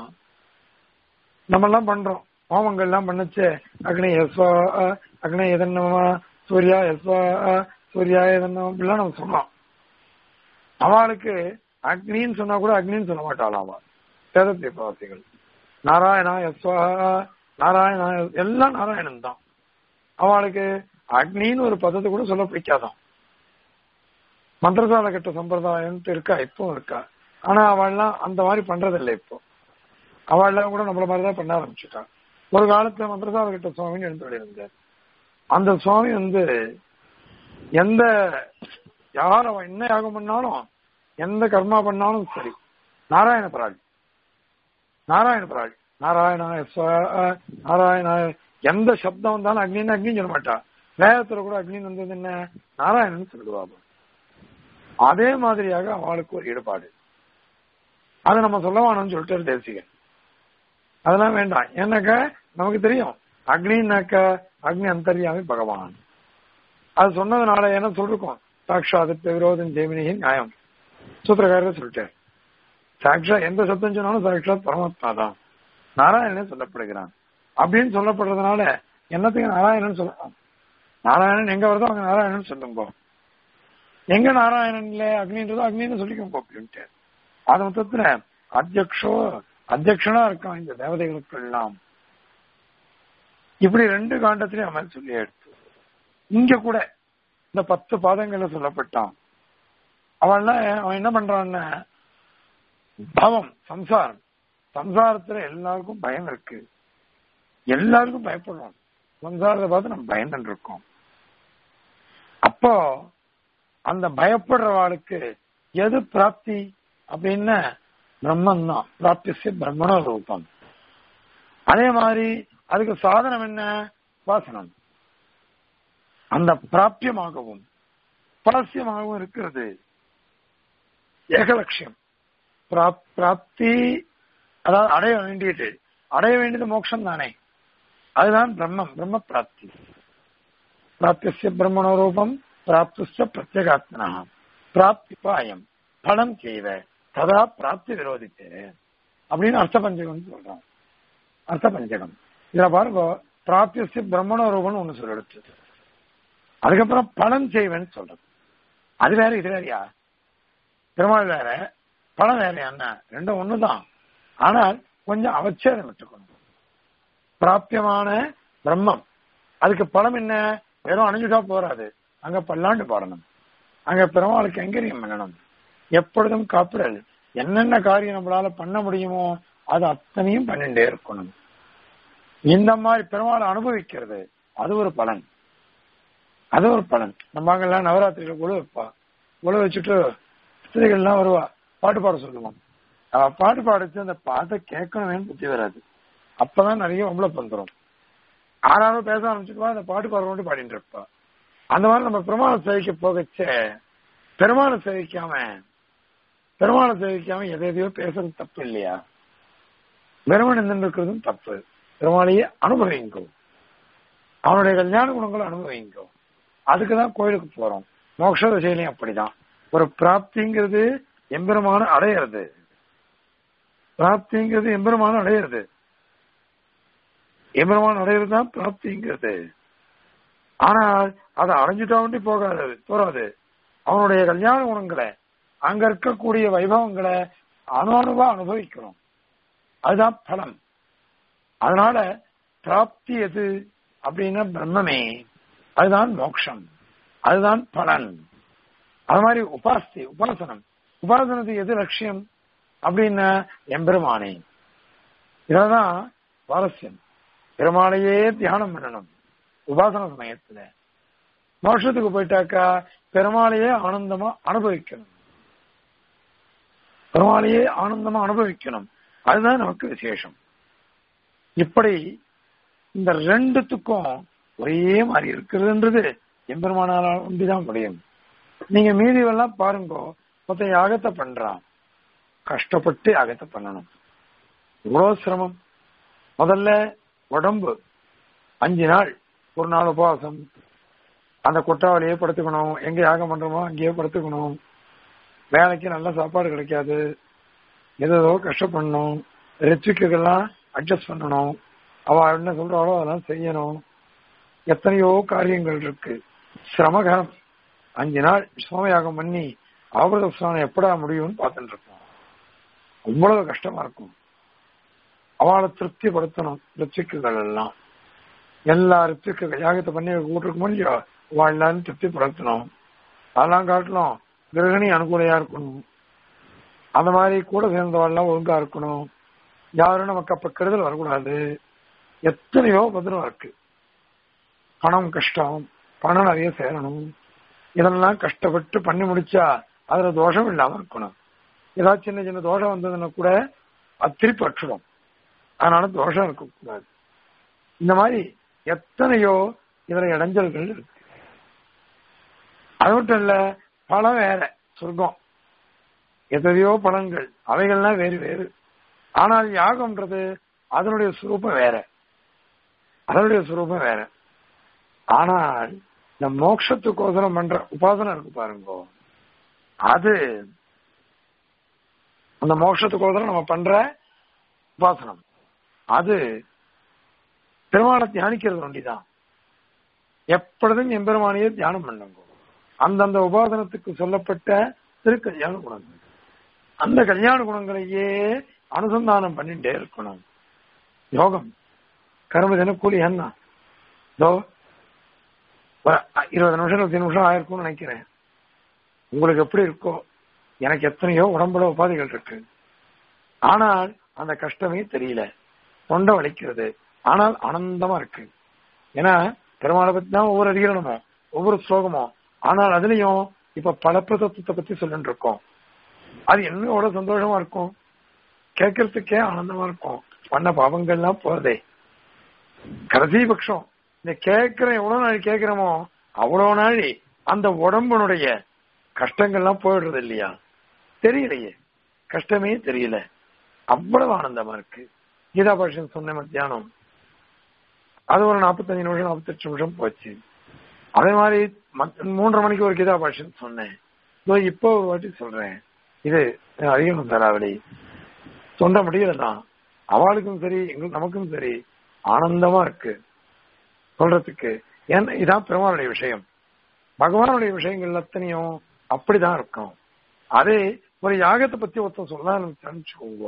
நம்ம எல்லாம் பண்றோம் ஹோமங்கள் எல்லாம் பண்ணுச்சு அக்னி எஸ்வா அக்னி எதன்னமா சூர்யா எஸ்வா சூர்யா எதன்னமா இப்படிலாம் நம்ம சொல்றோம் அவளுக்கு அக்னின்னு சொன்னா கூட அக்னின்னு சொல்ல மாட்டாளாம் அவ சேத தீபவாசிகள் நாராயணா எஸ்வா நாராயணா எல்லாம் நாராயணன் தான் அவளுக்கு அக்னின்னு ஒரு பதத்தை கூட சொல்ல பிடிக்காதான் மந்திரசாலை கட்ட சம்பிரதாயம்ட்டு இருக்கா இப்போ இருக்கா ஆனா அவள்லாம் அந்த மாதிரி பண்றதில்லை இப்போ அவள்லாம் கூட நம்மள மாதிரிதான் பண்ண ஆரம்பிச்சுட்டா ஒரு காலத்துல மந்திரசாலை கட்ட சுவாமின்னு எழுந்து இருந்தார் அந்த சுவாமி வந்து எந்த யார் அவன் என்ன யாகம் பண்ணாலும் எந்த கர்மா பண்ணாலும் சரி நாராயண பிராடி நாராயண பிராடி நாராயணா நாராயணா எந்த சப்தம் வந்தாலும் அக்னின்னு அக்னின்னு சொல்ல மாட்டா வேதத்துல கூட அக்னின்னு வந்தது என்ன நாராயணன் சொல்லுவா அதே மாதிரியாக அவளுக்கு ஒரு ஈடுபாடு அதை நம்ம சொல்ல வேணும்னு சொல்லிட்டு தேசிகன் அதெல்லாம் வேண்டாம் ஏன்னாக்கா நமக்கு தெரியும் அக்னின்னாக்கா அக்னி அந்தரியாமி பகவான் அது சொன்னதுனால என்ன சொல்லிருக்கோம் சாட்சாத் விரோதம் ஜெமினியின் நியாயம் சூத்திரக்காரர் சொல்லிட்டார் சாட்சா எந்த சத்தம் சொன்னாலும் சாட்சாத் பரமாத்மா தான் நாராயணனே சொல்லப்படுகிறான் அப்படின்னு சொல்லப்படுறதுனால என்னத்துக்கு நாராயணன் சொல்லலாம் நாராயணன் எங்க வருதோ அங்க நாராயணன் சொல்லுங்க எங்க நாராயணன் இல்ல அக்னின்றதோ அக்னின்னு சொல்லிக்கோங்க அப்படின்ட்டு அது மொத்தத்துல அத்தியக்ஷோ அத்தியக்ஷனா இருக்கான் இந்த தேவதைகளுக்கு எல்லாம் இப்படி ரெண்டு காண்டத்திலையும் அவன் சொல்லி எடுத்து இங்க கூட இந்த பத்து பாதங்கள்ல சொல்லப்பட்டான் அவன்லாம் அவன் என்ன பண்றான்னு பவம் சம்சாரம் சம்சாரத்துல எல்லாருக்கும் பயம் இருக்கு எல்லாருக்கும் பயப்படுறோம் சம்சாரத்தை பார்த்து நம்ம பயந்துட்டு இருக்கோம் அப்போ அந்த பயப்படுறவாளுக்கு எது பிராப்தி அப்படின்னா பிரம்மன் தான் பிராப்திய பிரம்மண ரூபம் அதே மாதிரி அதுக்கு சாதனம் என்ன வாசனம் அந்த பிராப்தியமாகவும் பரஸ்யமாகவும் இருக்கிறது ஏகலட்சியம் பிராப்தி அதாவது அடைய வேண்டியது அடைய வேண்டியது மோட்சம் தானே அதுதான் பிரம்மம் பிரம்ம பிராப்தி பிராப்திய பிரம்மண ரூபம் பிராப்துச்ச பிரத்யேகாத்மனா பிராப்தி பாயம் பலம் செய்வ ததா பிராப்தி விரோதித்து அப்படின்னு அர்த்த பஞ்சகம் சொல்றான் அர்த்த பஞ்சகம் இதுல பாருங்க பிராப்திய பிரம்மண ரூபம்னு ஒண்ணு சொல்லிடுச்சு அதுக்கப்புறம் பலம் செய்வேன்னு சொல்றது அது வேற இது வேறையா பெருமாள் வேற பலம் வேற என்ன ரெண்டும் ஒண்ணுதான் ஆனால் கொஞ்சம் அவச்சேதம் விட்டுக்கணும் பிராப்தியமான பிரம்மம் அதுக்கு பலம் என்ன வெறும் அணிஞ்சுட்டா போறாது அங்க பல்லாண்டு பாடணும் அங்க பெருமாளுக்கு எங்கரியம் பண்ணணும் எப்பொழுதும் காப்பிடல் என்னென்ன காரியம் நம்மளால பண்ண முடியுமோ அது அத்தனையும் பண்ணிட்டே இருக்கணும் இந்த மாதிரி பெருமாளை அனுபவிக்கிறது அது ஒரு பலன் அது ஒரு பலன் நம்ம அங்கெல்லாம் நவராத்திரியில குழு வைப்பா குழு வச்சுட்டு ஸ்திரீகள்லாம் வருவா பாட்டு பாட சொல்லுவோம் அவ பாட்டு பாடிச்சு அந்த பாட்டை கேட்கணுமேனு புத்தி வராது அப்பதான் நிறைய ஒம்பளை வந்துடும் ஆறாவது பேச ஆரம்பிச்சுட்டுவா அந்த பாட்டு பாடுறோம் பாடிட்டு இருப்பா அந்த மாதிரி நம்ம பெருமாளை சேவிக்க போகச்ச பெருமாளை சேவிக்காம பெருமாளை சேவிக்காம எதை எதையோ பேசுறது தப்பு இல்லையா வெறுமன் இருக்கிறதும் தப்பு பெருமாளையே அனுபவிங்கோ அவனுடைய கல்யாண குணங்களை அனுபவிங்கோ அதுக்குதான் கோயிலுக்கு போறோம் மோட்ச திசையிலையும் அப்படிதான் ஒரு பிராப்திங்கிறது எம்பெருமான அடையிறது பிராப்திங்கிறது எம்பெருமான அடையிறது எம்பெருமான அடையிறது தான் பிராப்திங்கிறது ஆனால் அதை அடைஞ்சிட்டா போகாது போறாது அவனுடைய கல்யாண குணங்களை அங்க இருக்கக்கூடிய வைபவங்களை அணுவணுவா அனுபவிக்கிறோம் அதுதான் பலம் அதனால பிராப்தி எது அப்படின்னா பிரம்மமே அதுதான் மோட்சம் அதுதான் பலன் அது மாதிரி உபாஸ்தி உபாசனம் உபாசனத்துக்கு எது லட்சியம் அப்படின்னா எம்பெருமானே இததான் சுவாரஸ்யம் பெருமாளையே தியானம் பண்ணணும் உபாசன சமயத்துல மோட்சத்துக்கு போயிட்டாக்கா பெருமாளையே ஆனந்தமா அனுபவிக்கணும் பெருமாளையே ஆனந்தமா அனுபவிக்கணும் அதுதான் நமக்கு விசேஷம் இப்படி இந்த ரெண்டுத்துக்கும் ஒரே மாதிரி இருக்கிறதுன்றது எம்பெருமானால ஒன்றிதான் முடியும் நீங்க மீதிவெல்லாம் பாருங்க மொத்த யாகத்தை பண்றான் கஷ்டப்பட்டு யாகத்தை பண்ணணும் இவ்வளவு சிரமம் முதல்ல உடம்பு அஞ்சு நாள் ஒரு நாள் உபவாசம் அந்த கொட்டாவளியே படுத்துக்கணும் எங்க யாகம் பண்றோமோ அங்கேயே படுத்துக்கணும் வேலைக்கு நல்ல சாப்பாடு கிடைக்காது ஏதோ கஷ்டப்படணும் ரிச்சுக்கெல்லாம் அட்ஜஸ்ட் பண்ணணும் அவ என்ன சொல்றாளோ அதெல்லாம் செய்யணும் எத்தனையோ காரியங்கள் இருக்கு சிரமகரம் அஞ்சு நாள் சோமயாகம் பண்ணி ஆபரத ஸ்நானம் எப்படா முடியும்னு பார்த்துட்டு இருக்கோம் அவ்வளவு கஷ்டமா இருக்கும் அவளை திருப்திப்படுத்தணும் ரிச்சுக்குகள் எல்லாம் எல்லா ரிச்சுக்கு யாகத்தை பண்ணி கூட்டிருக்க முடியும் வாழ்லான்னு திருப்திப்படுத்தணும் அதெல்லாம் காட்டணும் கிரகணி அனுகூலையா இருக்கணும் அந்த மாதிரி கூட சேர்ந்தவாள்லாம் ஒழுங்கா இருக்கணும் யாரும் நமக்கு அப்ப கெடுதல் வரக்கூடாது எத்தனையோ பத்திரம் இருக்கு பணம் கஷ்டம் பணம் நிறைய சேரணும் இதெல்லாம் கஷ்டப்பட்டு பண்ணி முடிச்சா அதுல தோஷம் இல்லாம இருக்கணும் ஏதாவது சின்ன சின்ன தோஷம் வந்ததுன்னா கூட அது திருப்பி அற்றுடும் அதனால தோஷம் இருக்கக்கூடாது இந்த மாதிரி எத்தனையோ இதுல இடைஞ்சல்கள் இருக்கு அது மட்டும் இல்ல பழம் வேற சொர்க்கம் எத்தனையோ பழங்கள் அவைகள்லாம் வேறு வேறு ஆனால் யாகம்ன்றது அதனுடைய சுரூபம் வேற அதனுடைய சுரூபம் வேற ஆனால் இந்த மோட்சத்துக்கோசரம் பண்ற உபாசனை இருக்கு பாருங்க அது அந்த மோட்சத்துக்கோசரம் நம்ம பண்ற உபாசனம் அது பெருமாளை தியானிக்கிறது ஒண்டிதான் எப்பொழுதும் எம்பெருமானையே தியானம் பண்ணுங்க அந்தந்த உபாசனத்துக்கு சொல்லப்பட்ட திருக்கல்யாண குணங்கள் அந்த கல்யாண குணங்களையே அனுசந்தானம் பண்ணிட்டே இருக்கணும் யோகம் கரும்பு தின கூலி என்ன இதோ இருபது நிமிஷம் இருபத்தி நிமிஷம் ஆயிருக்கும்னு நினைக்கிறேன் உங்களுக்கு எப்படி இருக்கோ எனக்கு எத்தனையோ உடம்புல உபாதைகள் இருக்கு ஆனால் அந்த கஷ்டமே தெரியல தொண்டை வலிக்கிறது ஆனால் ஆனந்தமா இருக்கு ஏன்னா பெருமாளை பத்தி தான் ஒவ்வொரு அதிகரணமும் ஒவ்வொரு ஸ்லோகமும் ஆனால் அதுலயும் இப்ப பலப்பிரதத்துவத்தை பத்தி சொல்லிட்டு இருக்கோம் அது இன்னும் எவ்வளவு சந்தோஷமா இருக்கும் கேட்கறதுக்கே ஆனந்தமா இருக்கும் பண்ண பாவங்கள்லாம் போதே கடைசி பட்சம் இந்த கேட்கிற எவ்வளவு நாள் கேட்கிறோமோ அவ்வளவு நாள் அந்த உடம்புனுடைய கஷ்டங்கள்லாம் போயிடுறது இல்லையா தெரியலையே கஷ்டமே தெரியல அவ்வளவு ஆனந்தமா இருக்கு கீதா பாஷன் சொன்ன மத்தியானம் அது ஒரு நாற்பத்தஞ்சு நிமிஷம் நாற்பத்தெட்டு நிமிஷம் போச்சு அதே மாதிரி மூன்றரை மணிக்கு ஒரு கீதா பாஷன் சொன்னேன் இதோ இப்போ ஒரு வாட்டி சொல்றேன் இது அதிகம் தராவளி சொல்ல முடியலதான் அவளுக்கும் சரி எங்களுக்கு நமக்கும் சரி ஆனந்தமா இருக்கு சொல்றதுக்கு ஏன்னா இதான் பெருமாளுடைய விஷயம் பகவானுடைய விஷயங்கள் அத்தனையும் அப்படிதான் இருக்கும் அதே ஒரு யாகத்தை பத்தி ஒருத்தன் சொல்ல நினைச்சுக்கோங்க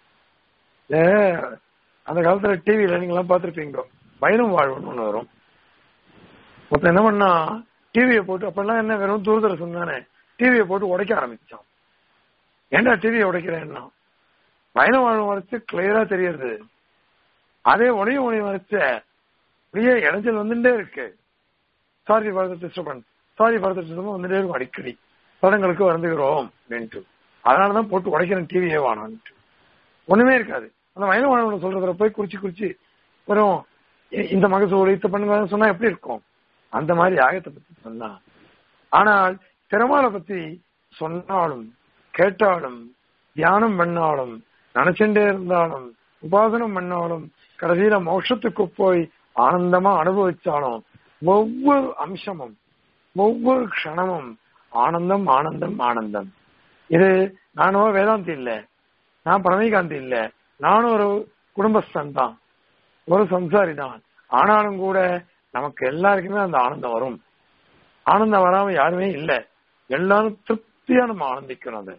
அந்த காலத்துல டிவியில நீங்க எல்லாம் பாத்திருப்பீங்க பயணம் வாழ்வுன்னு ஒண்ணு வரும் ஒருத்தன் என்ன பண்ணா டிவியை போட்டு அப்பெல்லாம் என்ன வெறும் தூர்தர்ஷன் தானே டிவியை போட்டு உடைக்க ஆரம்பிச்சான் ஏன்டா டிவியை உடைக்கிறேன்னா பயணம் வாழ்வு வரைச்சு கிளியரா தெரியுது அதே உடைய உடைய வரைச்ச அப்படியே இடைஞ்சல் வந்துட்டே இருக்கு sorry for the disturbance sorry for the disturbance வந்துட்டே இருக்கும் அடிக்கடி படங்களுக்கு வந்துகிறோம் அப்படின்ட்டு அதனாலதான் போட்டு உடைக்கிறேன் டிவியே வானான்ட்டு ஒண்ணுமே இருக்காது அந்த வயது வாழ்வுல சொல்றதுல போய் குறிச்சு குறிச்சு வரும் இந்த மகசூல் இத்த பண்ணுங்க சொன்னா எப்படி இருக்கும் அந்த மாதிரி யாகத்தை பத்தி சொன்னா ஆனால் பெருமாளை பத்தி சொன்னாலும் கேட்டாலும் தியானம் பண்ணாலும் நினைச்சுட்டே இருந்தாலும் உபாசனம் பண்ணாலும் கடைசியில மோட்சத்துக்கு போய் ஆனந்தமா அனுபவிச்சாலும் ஒவ்வொரு அம்சமும் ஒவ்வொரு க்ஷணமும் ஆனந்தம் ஆனந்தம் ஆனந்தம் இது நானும் வேதாந்தி இல்ல நான் பரமேகாந்தி இல்ல நானும் ஒரு குடும்பஸ்தன் தான் ஒரு சம்சாரி தான் ஆனாலும் கூட நமக்கு எல்லாருக்குமே அந்த ஆனந்தம் வரும் ஆனந்தம் வராம யாருமே இல்ல எல்லாரும் திருப்தியா நம்ம ஆனந்திக்கணும் அது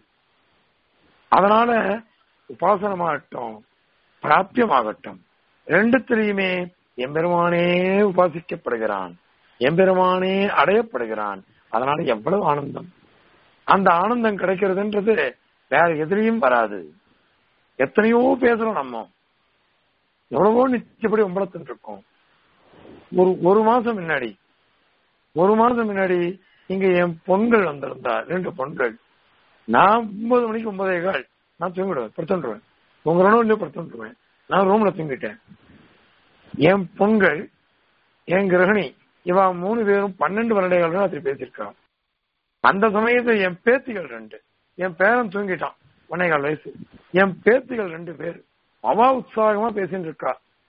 அதனால உபாசனமாகட்டும் பிராப்தியமாகட்டும் ரெண்டுத்திலையுமே எம்பெருமானே உபாசிக்கப்படுகிறான் எம்பெருமானே அடையப்படுகிறான் அதனால எவ்வளவு ஆனந்தம் அந்த ஆனந்தம் கிடைக்கிறதுன்றது வேற எதிலையும் வராது எத்தனையோ பேசுறோம் நம்ம எவ்வளவோ நிச்சயப்படி ஒம்பளத்துட்டு இருக்கோம் ஒரு ஒரு மாசம் முன்னாடி ஒரு மாசம் முன்னாடி இங்க என் பொண்கள் வந்திருந்தா ரெண்டு பொண்கள் நான் ஒன்பது மணிக்கு ஒன்பதே கால் நான் தூங்கிடுவேன் படுத்துருவேன் தூங்குறனோ இல்லையோ படுத்துருவேன் நான் ரூம்ல தூங்கிட்டேன் என் பொண்கள் என் கிரகணி இவ மூணு பேரும் பன்னெண்டு வருடங்கள் ராத்திரி பேசியிருக்கான் அந்த சமயத்துல என் பேத்திகள் ரெண்டு என் பேரன் தூங்கிட்டான் ஒன்னே கால் வயசு என் பேத்திகள் ரெண்டு பேர் அவா உற்சாகமா பேசிட்டு இருக்கா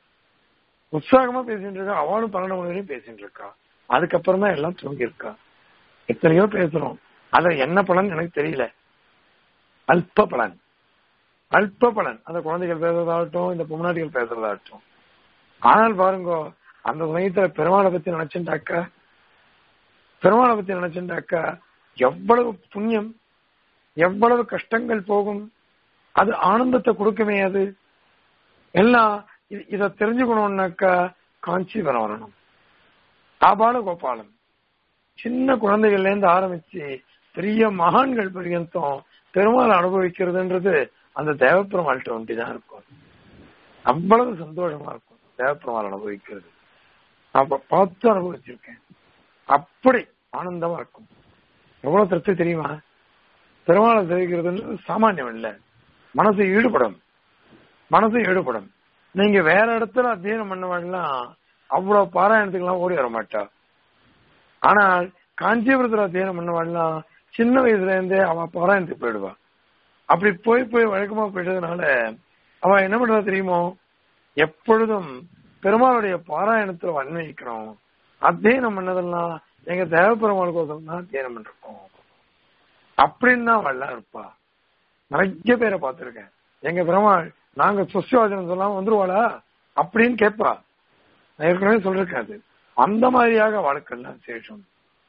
உற்சாகமா பேசிட்டு இருக்கா அவளும் பன்னெண்டு மணி வரையும் பேசிட்டு இருக்கா அதுக்கப்புறம் தான் எல்லாம் தூங்கி இருக்கா எத்தனையோ பேசுறோம் அது என்ன பலன் எனக்கு தெரியல அல்ப பலன் அல்ப பலன் அந்த குழந்தைகள் பேசுறதாகட்டும் இந்த பொம்னாட்டிகள் பேசுறதாகட்டும் ஆனால் பாருங்க அந்த சமயத்துல பெருமாளை பத்தி நினைச்சுட்டாக்கா பெருமாளை பத்தி நினைச்சுட்டாக்கா எவ்வளவு புண்ணியம் எவ்வளவு கஷ்டங்கள் போகும் அது ஆனந்தத்தை கொடுக்குமே அது எல்லாம் இ- இத தெரிஞ்சுக்கணும்னாக்கா காஞ்சிபுரம் வரணும் ஆபால கோபாலம் சின்ன குழந்தைகள்ல இருந்து ஆரம்பிச்சு பெரிய மகான்கள் பரியந்தம் பெருமாள் அனுபவிக்கிறதுன்றது அந்த தேவப்பெருமாள்கிட்ட ஒண்டிதான் இருக்கும் அவ்வளவு சந்தோஷமா இருக்கும் தேவப்பெருமாள் அனுபவிக்கிறது நான் பா- பார்த்து அனுபவிச்சிருக்கேன் அப்படி ஆனந்தமா இருக்கும் எவ்வளவு திருப்தி தெரியுமா பெருமாளை தெரிவிக்கிறதுன்றது சாமானியம் இல்ல மனசு ஈடுபடும் மனசு ஈடுபடும் நீங்க வேற இடத்துல அத்தியனம் பண்ணவாடலாம் அவ்வளவு பாராயணத்துக்கெல்லாம் ஓடி வர மாட்டா ஆனால் காஞ்சிபுரத்துல அத்தியனம் பண்ணவாடலாம் சின்ன வயசுல இருந்தே அவ பாராயணத்துக்கு போயிடுவா அப்படி போய் போய் வழக்கமா போயிட்டதுனால அவ என்ன பண்றா தெரியுமோ எப்பொழுதும் பெருமாளுடைய பாராயணத்துல அன்வயிக்கணும் அத்தியனம் பண்ணதெல்லாம் எங்க தேவ பெருமாளுக்கோசரம் தான் அத்தியனம் பண்ணிருக்கோம் அப்படின்னு தான் அவள்லாம் இருப்பா நிறைய பேரை பார்த்திருக்கேன் எங்க பெருமாள் நாங்க சுஸ்யோஜனம் சொல்லாம வந்துருவாளா அப்படின்னு கேட்பா நான் ஏற்கனவே சொல்லிருக்கேன் அது அந்த மாதிரியாக வாழ்க்கைலாம் சேஷம்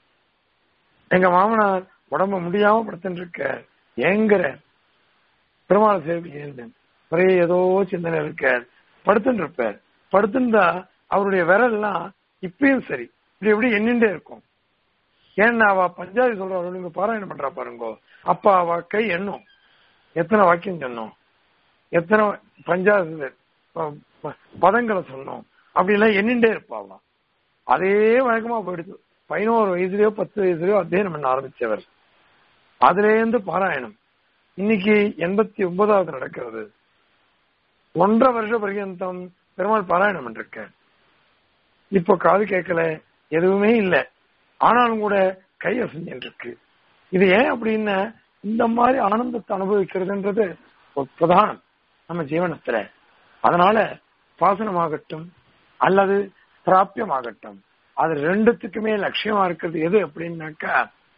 எங்க மாமனார் உடம்பு முடியாம படுத்துட்டு இருக்க ஏங்குற பெருமாளை சேவை ஒரே ஏதோ சிந்தனை இருக்க படுத்துட்டு இருப்பார் படுத்துட்டா அவருடைய விரல்லாம் இப்பயும் சரி இப்படி எப்படி எண்ணிண்டே இருக்கும் ஏன்னா அவ பஞ்சாபி சொல்ற நீங்க பாராயணம் பண்றா பாருங்கோ அப்ப அவ கை எண்ணும் எத்தனை வாக்கியம் சொன்னோம் எத்தனை பஞ்சாபி ப- ப- பதங்களை சொன்னோம் அப்படி எல்லாம் எண்ணிண்டே இருப்பா அவ அதே வழக்கமா போயிடுது பதினோரு வயசுலயோ பத்து வயசுலயோ அத்தியனம் பண்ண ஆரம்பிச்சவர் அதுல இருந்து பாராயணம் இன்னைக்கு எண்பத்தி ஒன்பதாவது நடக்கிறது ஒன்றரை வருஷ பர்யந்தம் பெருமாள் பாராயணம் பண்ணிருக்கேன் இப்போ காது கேட்கல எதுவுமே இல்ல ஆனாலும் கூட கை அசைஞ்சிட்டு இருக்கு இது ஏன் அப்படின்னா இந்த மாதிரி ஆனந்தத்தை அனுபவிக்கிறதுன்றது ஒரு பிரதானம் நம்ம ஜீவனத்துல அதனால பாசனமாகட்டும் அல்லது பிராப்பியமாகட்டும் அது ரெண்டுத்துக்குமே லட்சியமா இருக்கிறது எது அப்படின்னாக்கா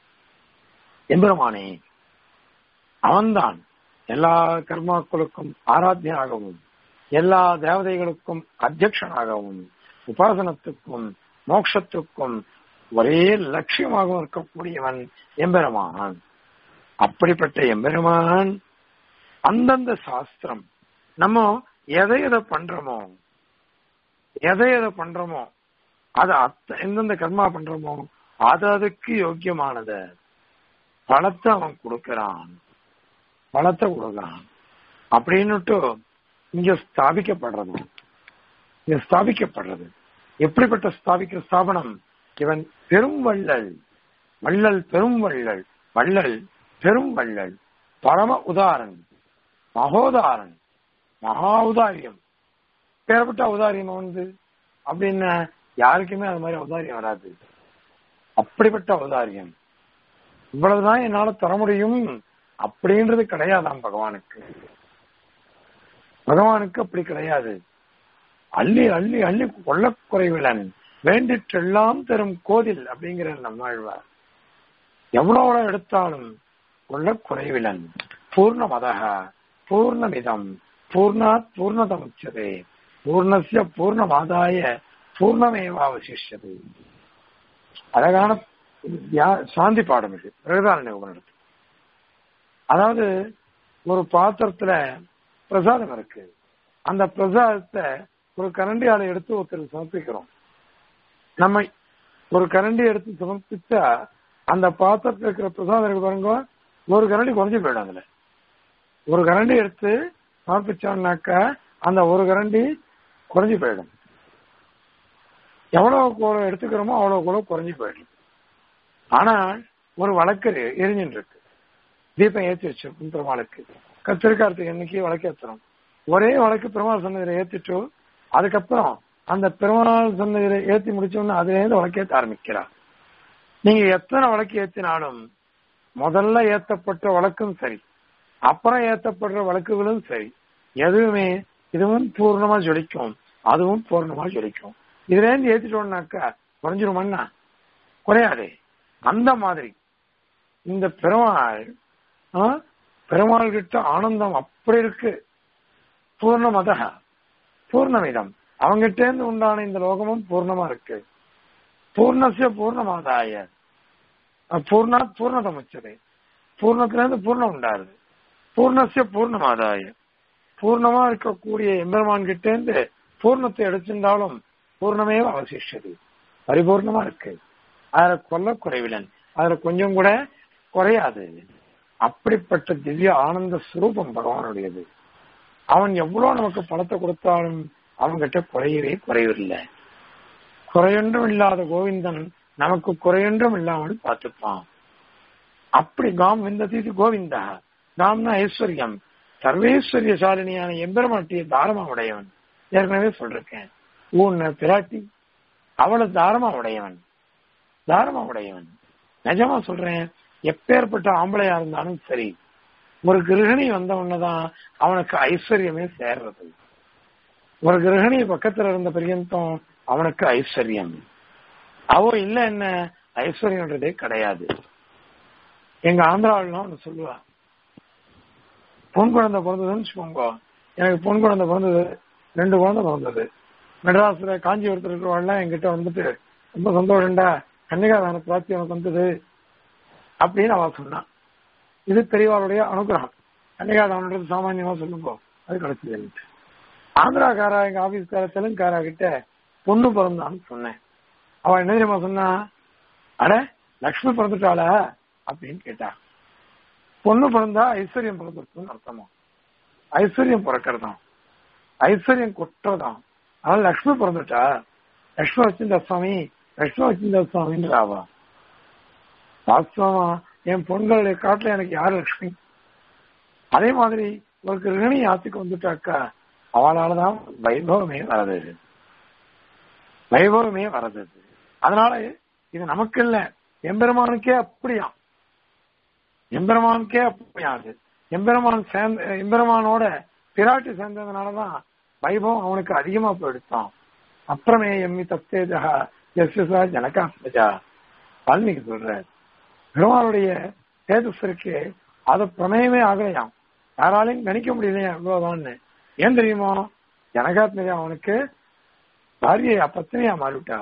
எம்பெருமானே அவன்தான் எல்லா கர்மாக்களுக்கும் ஆராத்தியனாகவும் எல்லா தேவதைகளுக்கும் அத்தியக்ஷனாகவும் உபாசனத்துக்கும் மோட்சத்துக்கும் ஒரே லட்சியமாகவும் இருக்கக்கூடியவன் எம்பெருமான் அப்படிப்பட்ட எம்பெருமான் அந்தந்த சாஸ்திரம் நம்ம எதை எதை பண்றோமோ எதை எதை பண்றோமோ அது அத்த எந்தெந்த கர்மா பண்றோமோ அது அதுக்கு யோக்கியமானத பழத்தை அவன் கொடுக்கறான் பழத்தை கொடுக்கறான் அப்படின்னுட்டு இங்க ஸ்தாபிக்கப்படுறது இங்க ஸ்தாபிக்கப்படுறது எப்படிப்பட்ட ஸ்தாபிக்கிற ஸ்தாபனம் இவன் பெரும் வள்ளல் வள்ளல் பெரும் வள்ளல் வள்ளல் பெரும் வள்ளல் பரம உதாரன் மகோதாரன் மகா உதாரியம் பேரப்பட்ட உதாரியம் வந்து அப்படின்னு யாருக்குமே அது மாதிரி அவதாரியம் வராது அப்படிப்பட்ட அவதாரியம் இவ்வளவுதான் என்னால தர முடியும் அப்படின்றது கிடையாதாம் பகவானுக்கு பகவானுக்கு அப்படி கிடையாது அள்ளி அள்ளி அள்ளி கொள்ளக் குறைவிலன் வேண்டிற்றெல்லாம் தரும் கோதில் அப்படிங்கிற நம்மாழ்வார் எவ்வளவு எடுத்தாலும் கொள்ளக் குறைவிலன் பூர்ணமதக பூர்ணமிதம் பூர்ணாத் பூர்ணதமுச்சதே பூர்ணசிய பூர்ணமாதாய பூர்ணமேவாவசிஷ்யது அழகான யா- சாந்தி பாடம் இது பிரகதாரண்ய உபநிடத்து அதாவது ஒரு பாத்திரத்துல பிரசாதம் இருக்கு அந்த பிரசாதத்தை ஒரு கரண்டியால எடுத்து ஒருத்தருக்கு சமர்ப்பிக்கிறோம் நம்ம ஒரு கரண்டி எடுத்து சமர்ப்பிச்சா அந்த பாத்திரத்துல இருக்கிற பிரசாதம் இருக்கு பாருங்க ஒரு கரண்டி குறைஞ்சு போயிடும் அதுல ஒரு கரண்டி எடுத்து சமர்ப்பிச்சோம்னாக்கா அந்த ஒரு கரண்டி குறைஞ்சு போயிடும் எவ்வளவு கூட எடுத்துக்கிறோமோ அவ்வளவு கூட குறைஞ்சு போயிடும் ஆனா ஒரு வழக்கு எரிஞ்சுட்டு இருக்கு தீபம் ஏற்றி வச்சிருக்கும் பெருமாளுக்கு கத்திரிக்கார்த்திகை அன்னைக்கு வழக்கு ஏத்துறோம் ஒரே வழக்கு பெருமாள் சன்னதியில ஏத்திட்டு அதுக்கப்புறம் அந்த பெருமாள் சன்னதியில ஏத்தி முடிச்சோன்னு அதுல இருந்து வழக்கேற்ற ஆரம்பிக்கிறா நீங்க எத்தனை வழக்கு ஏத்தினாலும் முதல்ல ஏத்தப்பட்ட வழக்கும் சரி அப்புறம் ஏத்தப்படுற வழக்குகளும் சரி எதுவுமே இதுவும் பூர்ணமா ஜொலிக்கும் அதுவும் பூர்ணமா ஜொலிக்கும் இதுல இருந்து ஏத்திட்டோம்னாக்கா குறைஞ்சிருமான்னா குறையாதே அந்த மாதிரி இந்த பெருமாள் ஆ, பெருமாள் கிட்ட ஆனந்தம் அப்படி இருக்கு பூர்ணமத பூர்ணமிதம் அவங்கிட்ட இருந்து உண்டான இந்த லோகமும் பூர்ணமா இருக்கு பூர்ணசிய பூர்ணமாதாய அஹ் பூர்ணா பூர்ணதம் வச்சது பூர்ணத்துல இருந்து பூர்ணம் உண்டாருது பூர்ணசிய பூர்ணமாதாய பூர்ணமா இருக்கக்கூடிய எம்பெருமான் கிட்ட இருந்து பூர்ணத்தை எடுத்திருந்தாலும் பூர்ணமே அவசிஷது பரிபூர்ணமா இருக்கு அதுல கொல்ல குறைவிலன் அதுல கொஞ்சம் கூட குறையாது அப்படிப்பட்ட திவ்ய ஆனந்த ஸ்வரூபம் பகவானுடையது அவன் எவ்வளவு நமக்கு பணத்தை கொடுத்தாலும் அவன்கிட்ட குறையவே குறைவில்லை குறையொன்றும் இல்லாத கோவிந்தன் நமக்கு குறையொன்றும் இல்லாமல் பார்த்துப்பான் அப்படி காம் விந்த தீதி கோவிந்தா காம்னா ஐஸ்வர்யம் சர்வேஸ்வரியசாலினியான எம்பெருமாட்டிய தாரமா உடையவன் ஏற்கனவே சொல்லிருக்கேன் ஊன்ன பிராட்டி அவளை தாரமா உடையவன் தாரமா உடையவன் நிஜமா சொல்றேன் எப்பேற்பட்ட ஆம்பளையா இருந்தாலும் சரி ஒரு கிரகணி வந்த உடனேதான் அவனுக்கு ஐஸ்வர்யமே சேர்றது ஒரு கிரகணி பக்கத்துல இருந்த பர்யந்தம் அவனுக்கு ஐஸ்வர்யம் அவ இல்ல என்ன ஐஸ்வர்யம்ன்றதே கிடையாது எங்க ஆந்திராவிலாம் ஒண்ணு சொல்லுவா பொன் குழந்தை பிறந்ததுன்னு வச்சுக்கோங்க எனக்கு பொன் குழந்தை பிறந்தது ரெண்டு குழந்தை பிறந்தது மெட்ராஸ்ல காஞ்சிபுரத்துல இருக்கிறவங்கலாம் என்கிட்ட வந்துட்டு ரொம்ப சந்தோஷம்டா கன்னிகாதான பிராப்தி எனக்கு வந்தது அப்படின்னு அவ சொன்னான் இது பெரியவாளுடைய அனுகிரகம் கன்னிகாதானன்றது சாமானியமா சொல்லுங்க அது கிடைச்சது ஆந்திராக்காரா எங்க ஆபீஸ்கார தெலுங்குக்காரா கிட்ட பொண்ணு பிறந்தான்னு சொன்னேன் அவ என்ன தெரியுமா சொன்னா அட லக்ஷ்மி பிறந்துட்டாளா அப்படின்னு கேட்டா பொண்ணு பிறந்தா ஐஸ்வர்யம் பிறந்துருக்குன்னு அர்த்தமா ஐஸ்வர்யம் பிறக்கிறதாம் ஐஸ்வர்யம் கொட்டுறதாம் அதனால லக்ஷ்மி பிறந்துட்டா லக்ஷ்மி வச்சிருந்த சுவாமி லக்ஷ்மி வச்சிருந்த சுவாமின்னு ஆவா வாஸ்தவமா என் பொண்களுடைய காட்டுல எனக்கு யார் லக்ஷ்மி அதே மாதிரி ஒரு கிரகணி ஆத்துக்கு வந்துட்டாக்கா அவளாலதான் வைபவமே வரது வைபவமே வரது அதனால இது நமக்கு இல்ல எம்பெருமானுக்கே அப்படியா எம்பெருமானுக்கே அப்படியாது எம்பெருமான் சேர்ந்த எம்பெருமானோட பிராட்டி சேர்ந்ததுனாலதான் வைபவம் அவனுக்கு அதிகமா போயிடுத்தான் அப்புறமே எம்மி தத்தேஜா எஸ்எஸ்ஆ ஜனகாத்மஜா வால்மீகி சொல்ற பெருமாளுடைய தேஜஸ் இருக்கு அது பிரமேயமே ஆகலையாம் யாராலையும் கணிக்க முடியலையா இவ்வளவுதான்னு ஏன் தெரியுமா ஜனகாத்மஜா அவனுக்கு பாரியா பத்னியா மாறிவிட்டா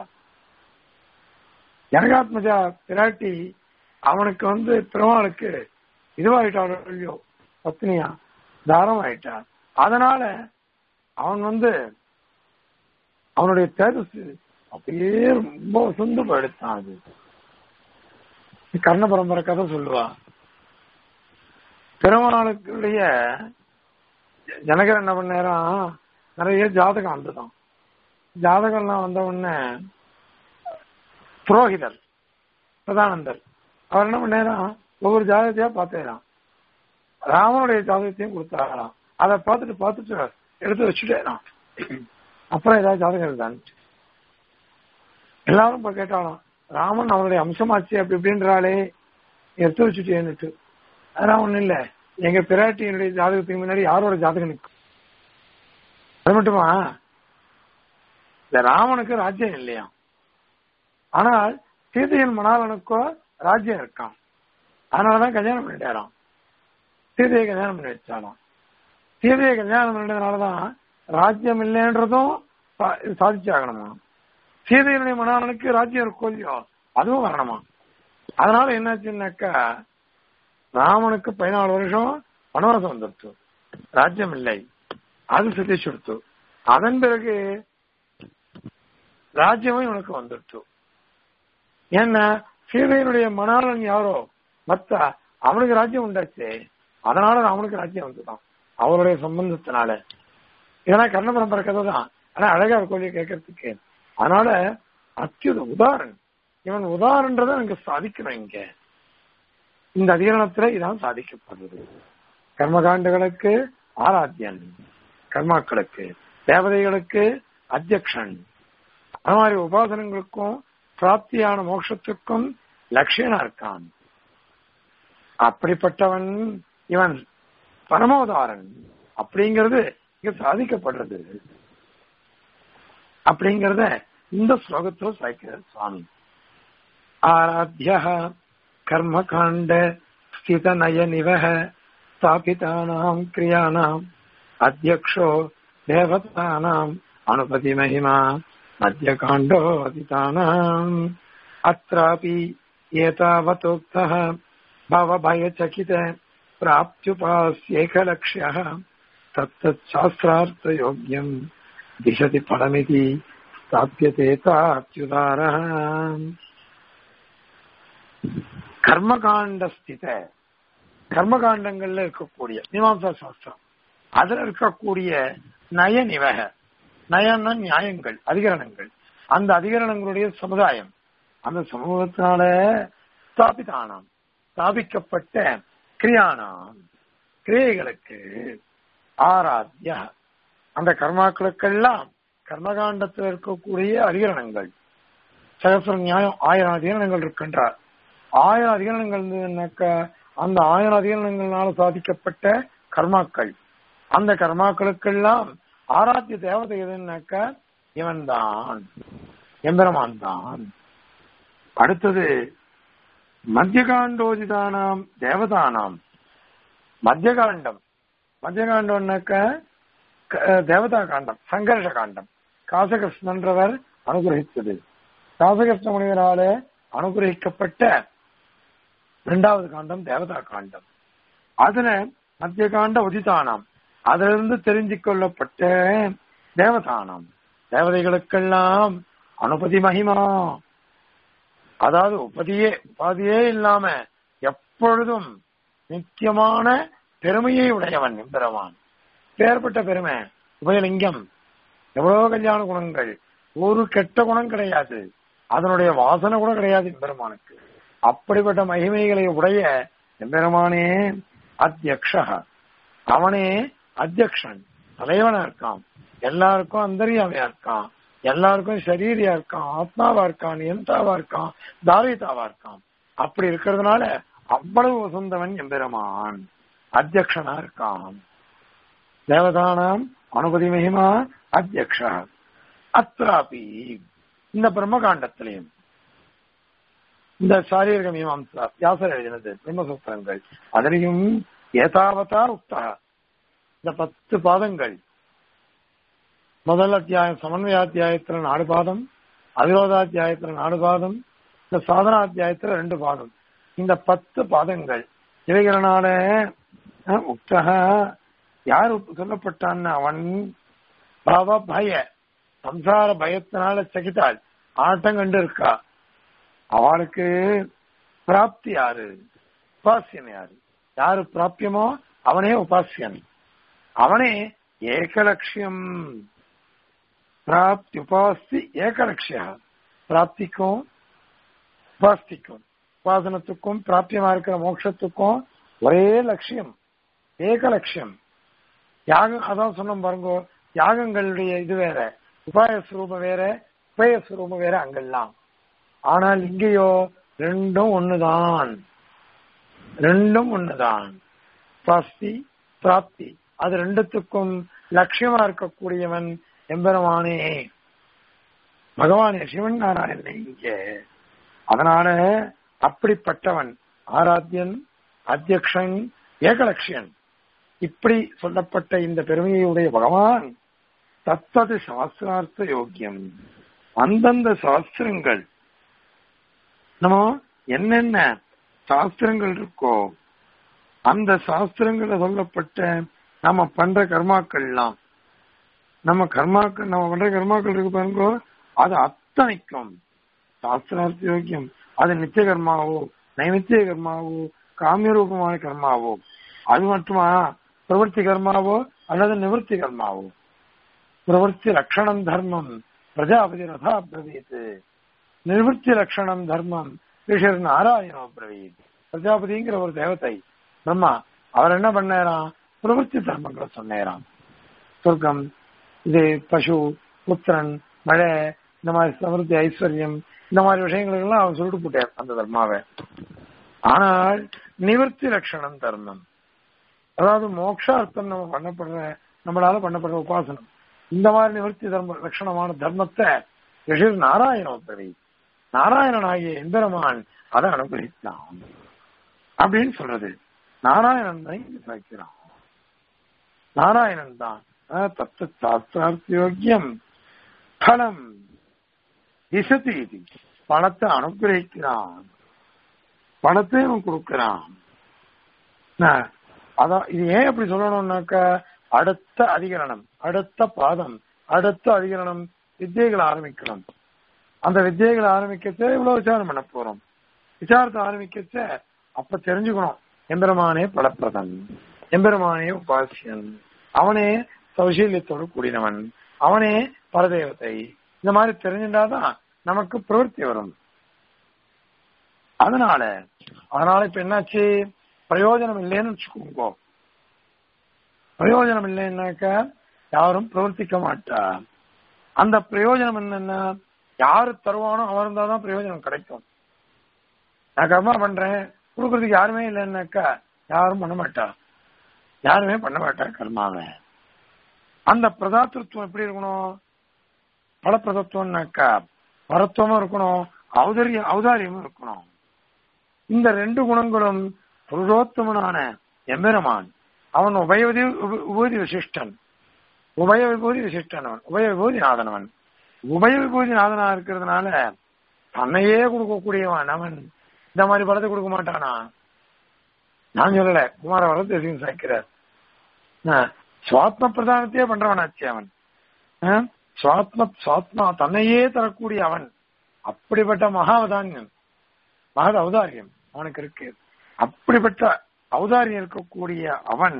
ஜனகாத்மஜா பிராட்டி அவனுக்கு வந்து பெருமாளுக்கு இதுவாயிட்டாளோ இல்லையோ பத்னியா தாரம் ஆயிட்டா அதனால அவன் வந்து அவனுடைய தேஜஸ் அப்படியே ரொம்ப சொந்து போயிடுத்தான் அது கர்ண பரம்பரை கதை சொல்லுவா பெருமாளுக்குடைய ஜனகர் என்ன பண்ணாராம் நிறைய ஜாதகம் வந்துதான் ஜாதகம்லாம் வந்த உடனே புரோகிதர் பிரதானந்தர் அவர் என்ன பண்ணாராம் ஒவ்வொரு ஜாதகத்தையா பார்த்தேராம் ராமனுடைய ஜாதகத்தையும் கொடுத்தாராம் அதை பார்த்துட்டு பார்த்துட்டு எடுத்து வச்சுட்டேராம் அப்புறம் ஏதாவது ஜாதகம் இருந்தான்னு எல்லாரும் இப்ப கேட்டாலும் ராமன் அவனுடைய அம்சமாச்சு அப்படி இப்படின்றாளே எடுத்து வச்சுட்டேன்னுட்டு அதெல்லாம் ஒண்ணும் இல்ல எங்க பிராட்டியினுடைய ஜாதகத்துக்கு முன்னாடி யாரோட ஜாதகம் நிற்கும் அது மட்டுமா இந்த ராமனுக்கு ராஜ்யம் இல்லையா ஆனால் சீதையின் மணாளனுக்கோ ராஜ்யம் இருக்கான் அதனாலதான் கல்யாணம் பண்ணிட்டாராம் சீதையை கல்யாணம் பண்ணி வச்சாலாம் சீதையை கல்யாணம் பண்ணதுனாலதான் ராஜ்யம் இல்லைன்றதும் சா- சாதிச்சாகணுமா சீதையினுடைய மணாளனுக்கு ராஜ்யம் இருக்கோ இல்லையோ அதுவும் வரணுமா அதனால என்னாச்சுன்னாக்கா ராமனுக்கு பதினாலு வருஷம் வனவாசம் வந்துடுச்சு ராஜ்யம் இல்லை அது சித்திச்சு கொடுத்து அதன் பிறகு ராஜ்யமும் இவனுக்கு வந்துடுச்சு ஏன்னா சீதையினுடைய மணாளன் யாரோ மத்த அவனுக்கு ராஜ்யம் உண்டாச்சு அதனால அவனுக்கு ராஜ்யம் வந்துதான் அவருடைய சம்பந்தத்தினால இதெல்லாம் கர்ண பரம்பரை கதை தான் ஆனா அழகா கோழி கேட்கறதுக்கு அதனால அத்தியுத உதாரணம் இவன் உதாரணன்றதை இங்க சாதிக்கணும் இங்க இந்த அதிகரணத்துல இதான் சாதிக்கப்படுறது கர்மகாண்டுகளுக்கு ஆராத்தியன் கர்மாக்களுக்கு தேவதைகளுக்கு அத்தியக்ஷன் அது மாதிரி உபாசனங்களுக்கும் பிராப்தியான மோட்சத்துக்கும் லட்சியனா இருக்கான் அப்படிப்பட்டவன் இவன் பரமோதாரன் அப்படிங்கிறது இங்க சாதிக்கப்படுறது அப்படிங்கறத இந்த ஸ்லோகத்துல சாய்க்கிறார் சுவாமி ஆராத்திய கர்மகாண்ட ஸ்தித நயனிவ ஸ்தாபிதானாம் கிரியானாம் அத்தியக்ஷோ தேவதானாம் அனுபதி மகிமா மத்தியகாண்டோதிதானாம் அत्रापि एतावतोक्तः भवभयचकित प्राप्त्युपास्येकलक्ष्यः तत्तच्छास्त्रार्थयोग्यम् दिशति फलमिति स्थाप्यते तात्युदारः கர்மகாண்ட ஸ்தித கர்மகாண்டங்கள்ல இருக்கக்கூடிய மீமாம்சா சாஸ்திரம் அதுல இருக்கக்கூடிய நய நிவக நயம்னா நியாயங்கள் அதிகரணங்கள் அந்த அதிகரணங்களுடைய சமுதாயம் அந்த சமூகத்தினால ஸ்தாபிதானாம் ஸ்தாபிக்கப்பட்ட கிரியானாம் கிரியைகளுக்கு ஆராத்திய அந்த கர்மாக்களுக்கெல்லாம் கர்மகாண்டத்தில் இருக்கக்கூடிய அதிகரணங்கள் சகசிர நியாயம் ஆயிரம் அதிகரணங்கள் இருக்கின்றார் ஆயிரம் அதிகரணங்கள் இருந்ததுனாக்க அந்த ஆயிரம் அதிகரணங்களால சாதிக்கப்பட்ட கர்மாக்கள் அந்த கர்மாக்களுக்கெல்லாம் ஆராத்திய தேவதை எதுனாக்க இவன் தான் எம்பெருமான் தான் அடுத்தது மத்தியகாண்டோதிதானாம் தேவதானாம் மத்தியகாண்டம் மத்தியகாண்டம்னாக்க தேவதா காண்டம் சங்கர்ஷ காண்டம் காசகிருஷ்ணன்றவர் அனுகிரகித்தது காசகிருஷ்ண முனிவரால அனுகிரகிக்கப்பட்ட இரண்டாவது காண்டம் தேவதா காண்டம் அதுல மத்திய காண்ட உதிதானாம் அதிலிருந்து தெரிஞ்சு கொள்ளப்பட்ட தேவதானாம் தேவதைகளுக்கெல்லாம் அனுபதி மகிமா அதாவது உபதியே உபாதியே இல்லாம எப்பொழுதும் நித்தியமான பெருமையை உடையவன் எம்பெருமான் பேர்பட்ட பெருமை உபயலிங்கம் எவ்வளவு கல்யாண குணங்கள் ஒரு கெட்ட குணம் கிடையாது அதனுடைய வாசனை கூட கிடையாது எம்பெருமானுக்கு அப்படிப்பட்ட மகிமைகளை உடைய எம்பெருமானே அத்தியக்ஷ அவனே அத்தியக்ஷன் தலைவனா இருக்கான் எல்லாருக்கும் அந்தரியாமையா இருக்கான் எல்லாருக்கும் சரீரியா இருக்கான் ஆத்மாவா இருக்கான் எந்தாவா இருக்கான் தாரிதாவா இருக்கான் அப்படி இருக்கிறதுனால அவ்வளவு வசந்தவன் எம்பெருமான் அத்தியக்ஷனா இருக்கான் தேவதானாம் அனுபதி மகிமா அத்தியக்ஷ அத்ராபி இந்த பிரம்மகாண்டத்திலையும் இந்த சாரீரக மீமாம்சா வியாசர் எழுதினது பிரம்மசூத்திரங்கள் அதிலையும் ஏதாவதா உக்தா இந்த பத்து பாதங்கள் முதல் அத்தியாயம் சமன்வயாத்தியாயத்துல நாலு பாதம் அவிரோதாத்தியாயத்துல நாலு பாதம் இந்த சாதனாத்தியாயத்துல ரெண்டு பாதம் இந்த பத்து பாதங்கள் இவைகளனால உக்தக யார் சொல்லப்பட்டான்னு அவன் பவ பய சம்சார பயத்தினால சகித்தாள் ஆட்டம் கண்டு இருக்கா அவளுக்கு பிராப்தி யாரு உபாசியம் யாரு யாரு பிராப்தியமோ அவனே உபாசியன் அவனே ஏகலட்சியம் பிராப்தி உபாசி ஏகலட்சியா பிராப்திக்கும் உபாஸ்திக்கும் உபாசனத்துக்கும் பிராப்தியமா இருக்கிற மோட்சத்துக்கும் ஒரே லட்சியம் ஏக லட்சியம் யாகம் அதான் சொன்னோம் பாருங்க யாகங்களுடைய இது வேற உபாய சுரூபம் வேற உபய சுரூபம் வேற அங்கெல்லாம் ஆனால் இங்கேயோ ரெண்டும் ஒண்ணுதான் ரெண்டும் ஒண்ணுதான் பிராப்தி பிராப்தி அது ரெண்டுத்துக்கும் லட்சியமா இருக்கக்கூடியவன் எம்பெருமானே பகவானே சிவன் நாராயணன் இங்கே அதனால அப்படிப்பட்டவன் ஆராத்தியன் அத்தியக்ஷன் ஏகலட்சியன் இப்படி சொல்லப்பட்ட இந்த பெருமையுடைய பகவான் தத்தது சாஸ்திரார்த்த யோக்கியம் அந்தந்த சாஸ்திரங்கள் நம்ம என்னென்ன சாஸ்திரங்கள் இருக்கோ அந்த சாஸ்திரங்கள சொல்லப்பட்ட நம்ம பண்ற கர்மாக்கள்லாம் நம்ம கர்மாக்கள் நம்ம பண்ற கர்மாக்கள் இருக்கு பாருங்க அது அத்தனைக்கும் சாஸ்திரார்த்த யோக்கியம் அது நித்திய கர்மாவோ நைமித்திய கர்மாவோ காமிய ரூபமான கர்மாவோ அது மட்டுமா பிரவர்த்தி கர்மாவோ அல்லது நிவர்த்தி கர்மாவோ பிரவர்த்தி லட்சணம் தர்மம் பிரஜாபதி ரதா பிரவீத் நிவர்த்தி லட்சணம் தர்மம் ரிஷர் நாராயணோ பிரவீத் பிரஜாபதிங்கிற ஒரு தேவதை பிரம்மா அவர் என்ன பண்ணாராம் பிரவர்த்தி தர்மங்களை சொன்னேராம் சொர்க்கம் இது பசு புத்திரன் மழை இந்த மாதிரி சமிருத்தி ஐஸ்வர்யம் இந்த மாதிரி விஷயங்களுக்கெல்லாம் அவர் சொல்லிட்டு போட்டார் அந்த தர்மாவை ஆனால் நிவர்த்தி லட்சணம் தர்மம் அதாவது மோக்ஷார்த்தம் நம்ம பண்ணப்படுற நம்மளால பண்ணப்படுற உபாசனம் இந்த மாதிரி நிவர்த்தி தர்ம லட்சணமான தர்மத்தை ரிஷிர் நாராயணோத்தரி நாராயணன் ஆகிய எந்திரமான் அதை அனுகிரகித்தான் அப்படின்னு சொல்றது நாராயணன் தான் இங்க சாய்க்கிறான் நாராயணன் தான் தத்து சாஸ்திரார்த்த யோக்கியம் பலம் திசதி இது பணத்தை அனுகிரகிக்கிறான் பணத்தை அவன் கொடுக்கிறான் ந- அதான் இது ஏன் அப்படி சொல்லணும்னாக்க அடுத்த அதிகரணம் அடுத்த பாதம் அடுத்த அதிகரணம் வித்தியைகளை ஆரம்பிக்கணும் அந்த வித்தியைகளை ஆரம்பிக்கச்ச இவ்வளவு விசாரம் பண்ண போறோம் விசாரத்தை ஆரம்பிக்கச்ச அப்ப தெரிஞ்சுக்கணும் எம்பெருமானே பலப்பிரதன் எம்பெருமானே உபாசியன் அவனே சௌசீல்யத்தோடு கூடினவன் அவனே பரதேவத்தை இந்த மாதிரி தெரிஞ்சுட்டாதான் நமக்கு பிரவൃத்தி வரும் அதனால அதனால இப்ப என்னாச்சு பிரயோஜனம் இல்லைன்னு வச்சுக்கோங்க பிரயோஜனம் இல்லைன்னாக்க யாரும் பிரவர்த்திக்க மாட்டா அந்த பிரயோஜனம் என்னன்னா யாரு தருவானோ அவர் இருந்தாதான் பிரயோஜனம் கிடைக்கும் நான் கர்மா பண்றேன் கொடுக்கறதுக்கு யாருமே இல்லைன்னாக்கா யாரும் பண்ண மாட்டா யாருமே பண்ண மாட்டா கர்மாவை அந்த பிரதாத்திருத்துவம் எப்படி இருக்கணும் பலப்பிரதத்துவம்னாக்கா பரத்துவமும் இருக்கணும் ஔதரிய ஔதாரியமும் இருக்கணும் இந்த ரெண்டு குணங்களும் புருஷோத்தமனான எம்பெருமான் அவன் உபயவிதி உப- உபூதி விசிஷ்டன் உபய விபூதி விசிஷ்டன் அவன் உபய விபூதி நாதனவன் உபய விபூதி நாதனா இருக்கிறதுனால தன்னையே கொடுக்கக்கூடியவன் அவன் இந்த மாதிரி பலத்தை கொடுக்க மாட்டானா நான் சொல்லல குமார வளர்த்து சாய்க்கிறார் சுவாத்ம பிரதானத்தையே பண்றவனாச்சு அவன் ஆ? சுவாத்ம சுவாத்மா தன்னையே தரக்கூடிய அவன் அப்படிப்பட்ட மகாவதான்யன் மகத ஔதாரியம் அவனுக்கு இருக்கு அப்படிப்பட்ட ஔதாரியம் இருக்கக்கூடிய அவன்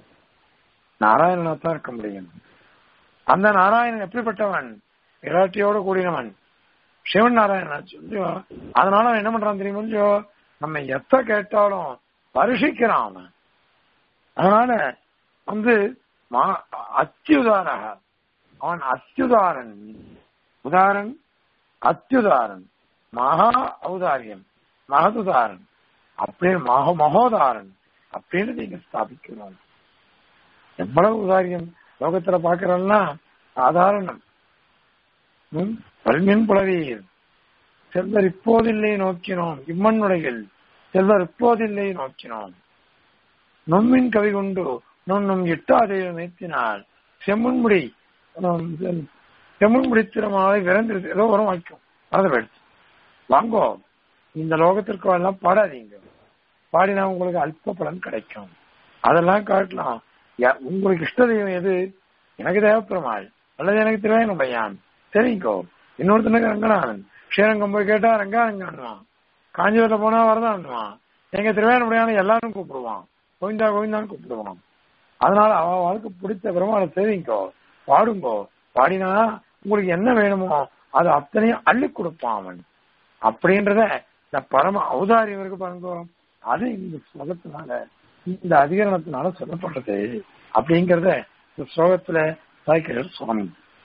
நாராயணனா தான் இருக்க முடியும் அந்த நாராயணன் எப்படிப்பட்டவன் விராட்டியோட கூடினவன் சிவன் நாராயணன் சொல்லியோ அதனால அவன் என்ன பண்றான் தெரியுமா இல்லையோ நம்ம எத்த கேட்டாலும் பரிசிக்கிறான் அவன் அதனால வந்து மா- அத்தியுதாரக அவன் அத்தியுதாரன் உதாரன் அத்தியுதாரன் மகா ஔதாரியம் மகதுதாரன் அப்படின்னு மக மகோதாரன் அப்படின்னு நீங்க ஸ்தாபிக்கணும் எவ்வளவு உதாரியம் லோகத்துல பாக்குறோம்னா சாதாரணம் ம், பல்மின் புலவீர் செல்வர் இப்போதில்லை நோக்கினோம் இம்மண்ணுடையில் செல்வர் இப்போதில்லை நோக்கினோம் நொம்மின் கவி கொண்டு நொன்னும் எட்டாதே மேத்தினால் செம்முன்முடி உம், செம்முன்முடி திறமாவை விரைந்து ஏதோ வரும் வைக்கும் அதை போயிடுச்சு வாங்கோ இந்த லோகத்திற்கு எல்லாம் பாடாதீங்க பாடினா உங்களுக்கு அல்ப பலன் கிடைக்கும் அதெல்லாம் காட்டலாம் யா- உங்களுக்கு இஷ்ட தெய்வம் எது எனக்கு தேவப்பெருமாள் அல்லது எனக்கு திருவேணும் பையான் சரிங்கோ இன்னொருத்தனுக்கு ரங்கநாதன் ஸ்ரீரங்கம் போய் கேட்டா ரங்கா ரங்கான்னுவான் காஞ்சிபுரத்துல போனா வரதான்னுவான் எங்க திருவேணமுடையான எல்லாரும் கூப்பிடுவான் கோவிந்தா கோவிந்தான்னு கூப்பிடுவான் அதனால அவ வாழ்க்கை பிடித்த பெருமாளை தெரிவிங்கோ பாடுங்கோ பாடினா உங்களுக்கு என்ன வேணுமோ அது அத்தனையும் அள்ளி கொடுப்பான் அவன் அப்படின்றத இந்த பரம ஔதாரியம் இருக்கு பாருங்க அது இந்த ஸ்லோகத்தினால இந்த அதிகரணத்தினால சொல்லப்படுறது அப்படிங்கறத இந்த ஸ்லோகத்துல சாய்க்கிறார் சுவாமி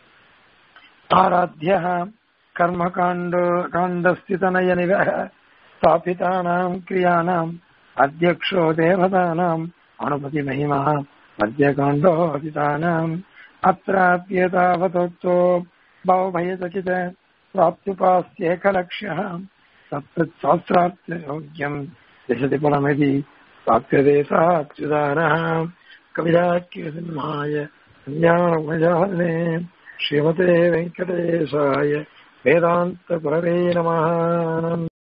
ஆராத்திய கர்மகாண்ட காண்டஸ்திதனயனிவ ஸ்தாபிதானாம் கிரியானாம் அத்தியக்ஷோ தேவதானாம் அனுபதி மகிமா மத்தியகாண்டோதிதானாம் அत्राप्येतावतोक्तो भावभयचकित प्राप्त्युपास्येकलक्ष्यः तत्तत्शास्त्रार्थयोग्यम् यशति फलमिति प्राप्यते साच्युदानः कविदाख्यसिंहाय ज्ञानमजाले श्रीमते वेङ्कटेशाय वेदान्तगुरवे नमः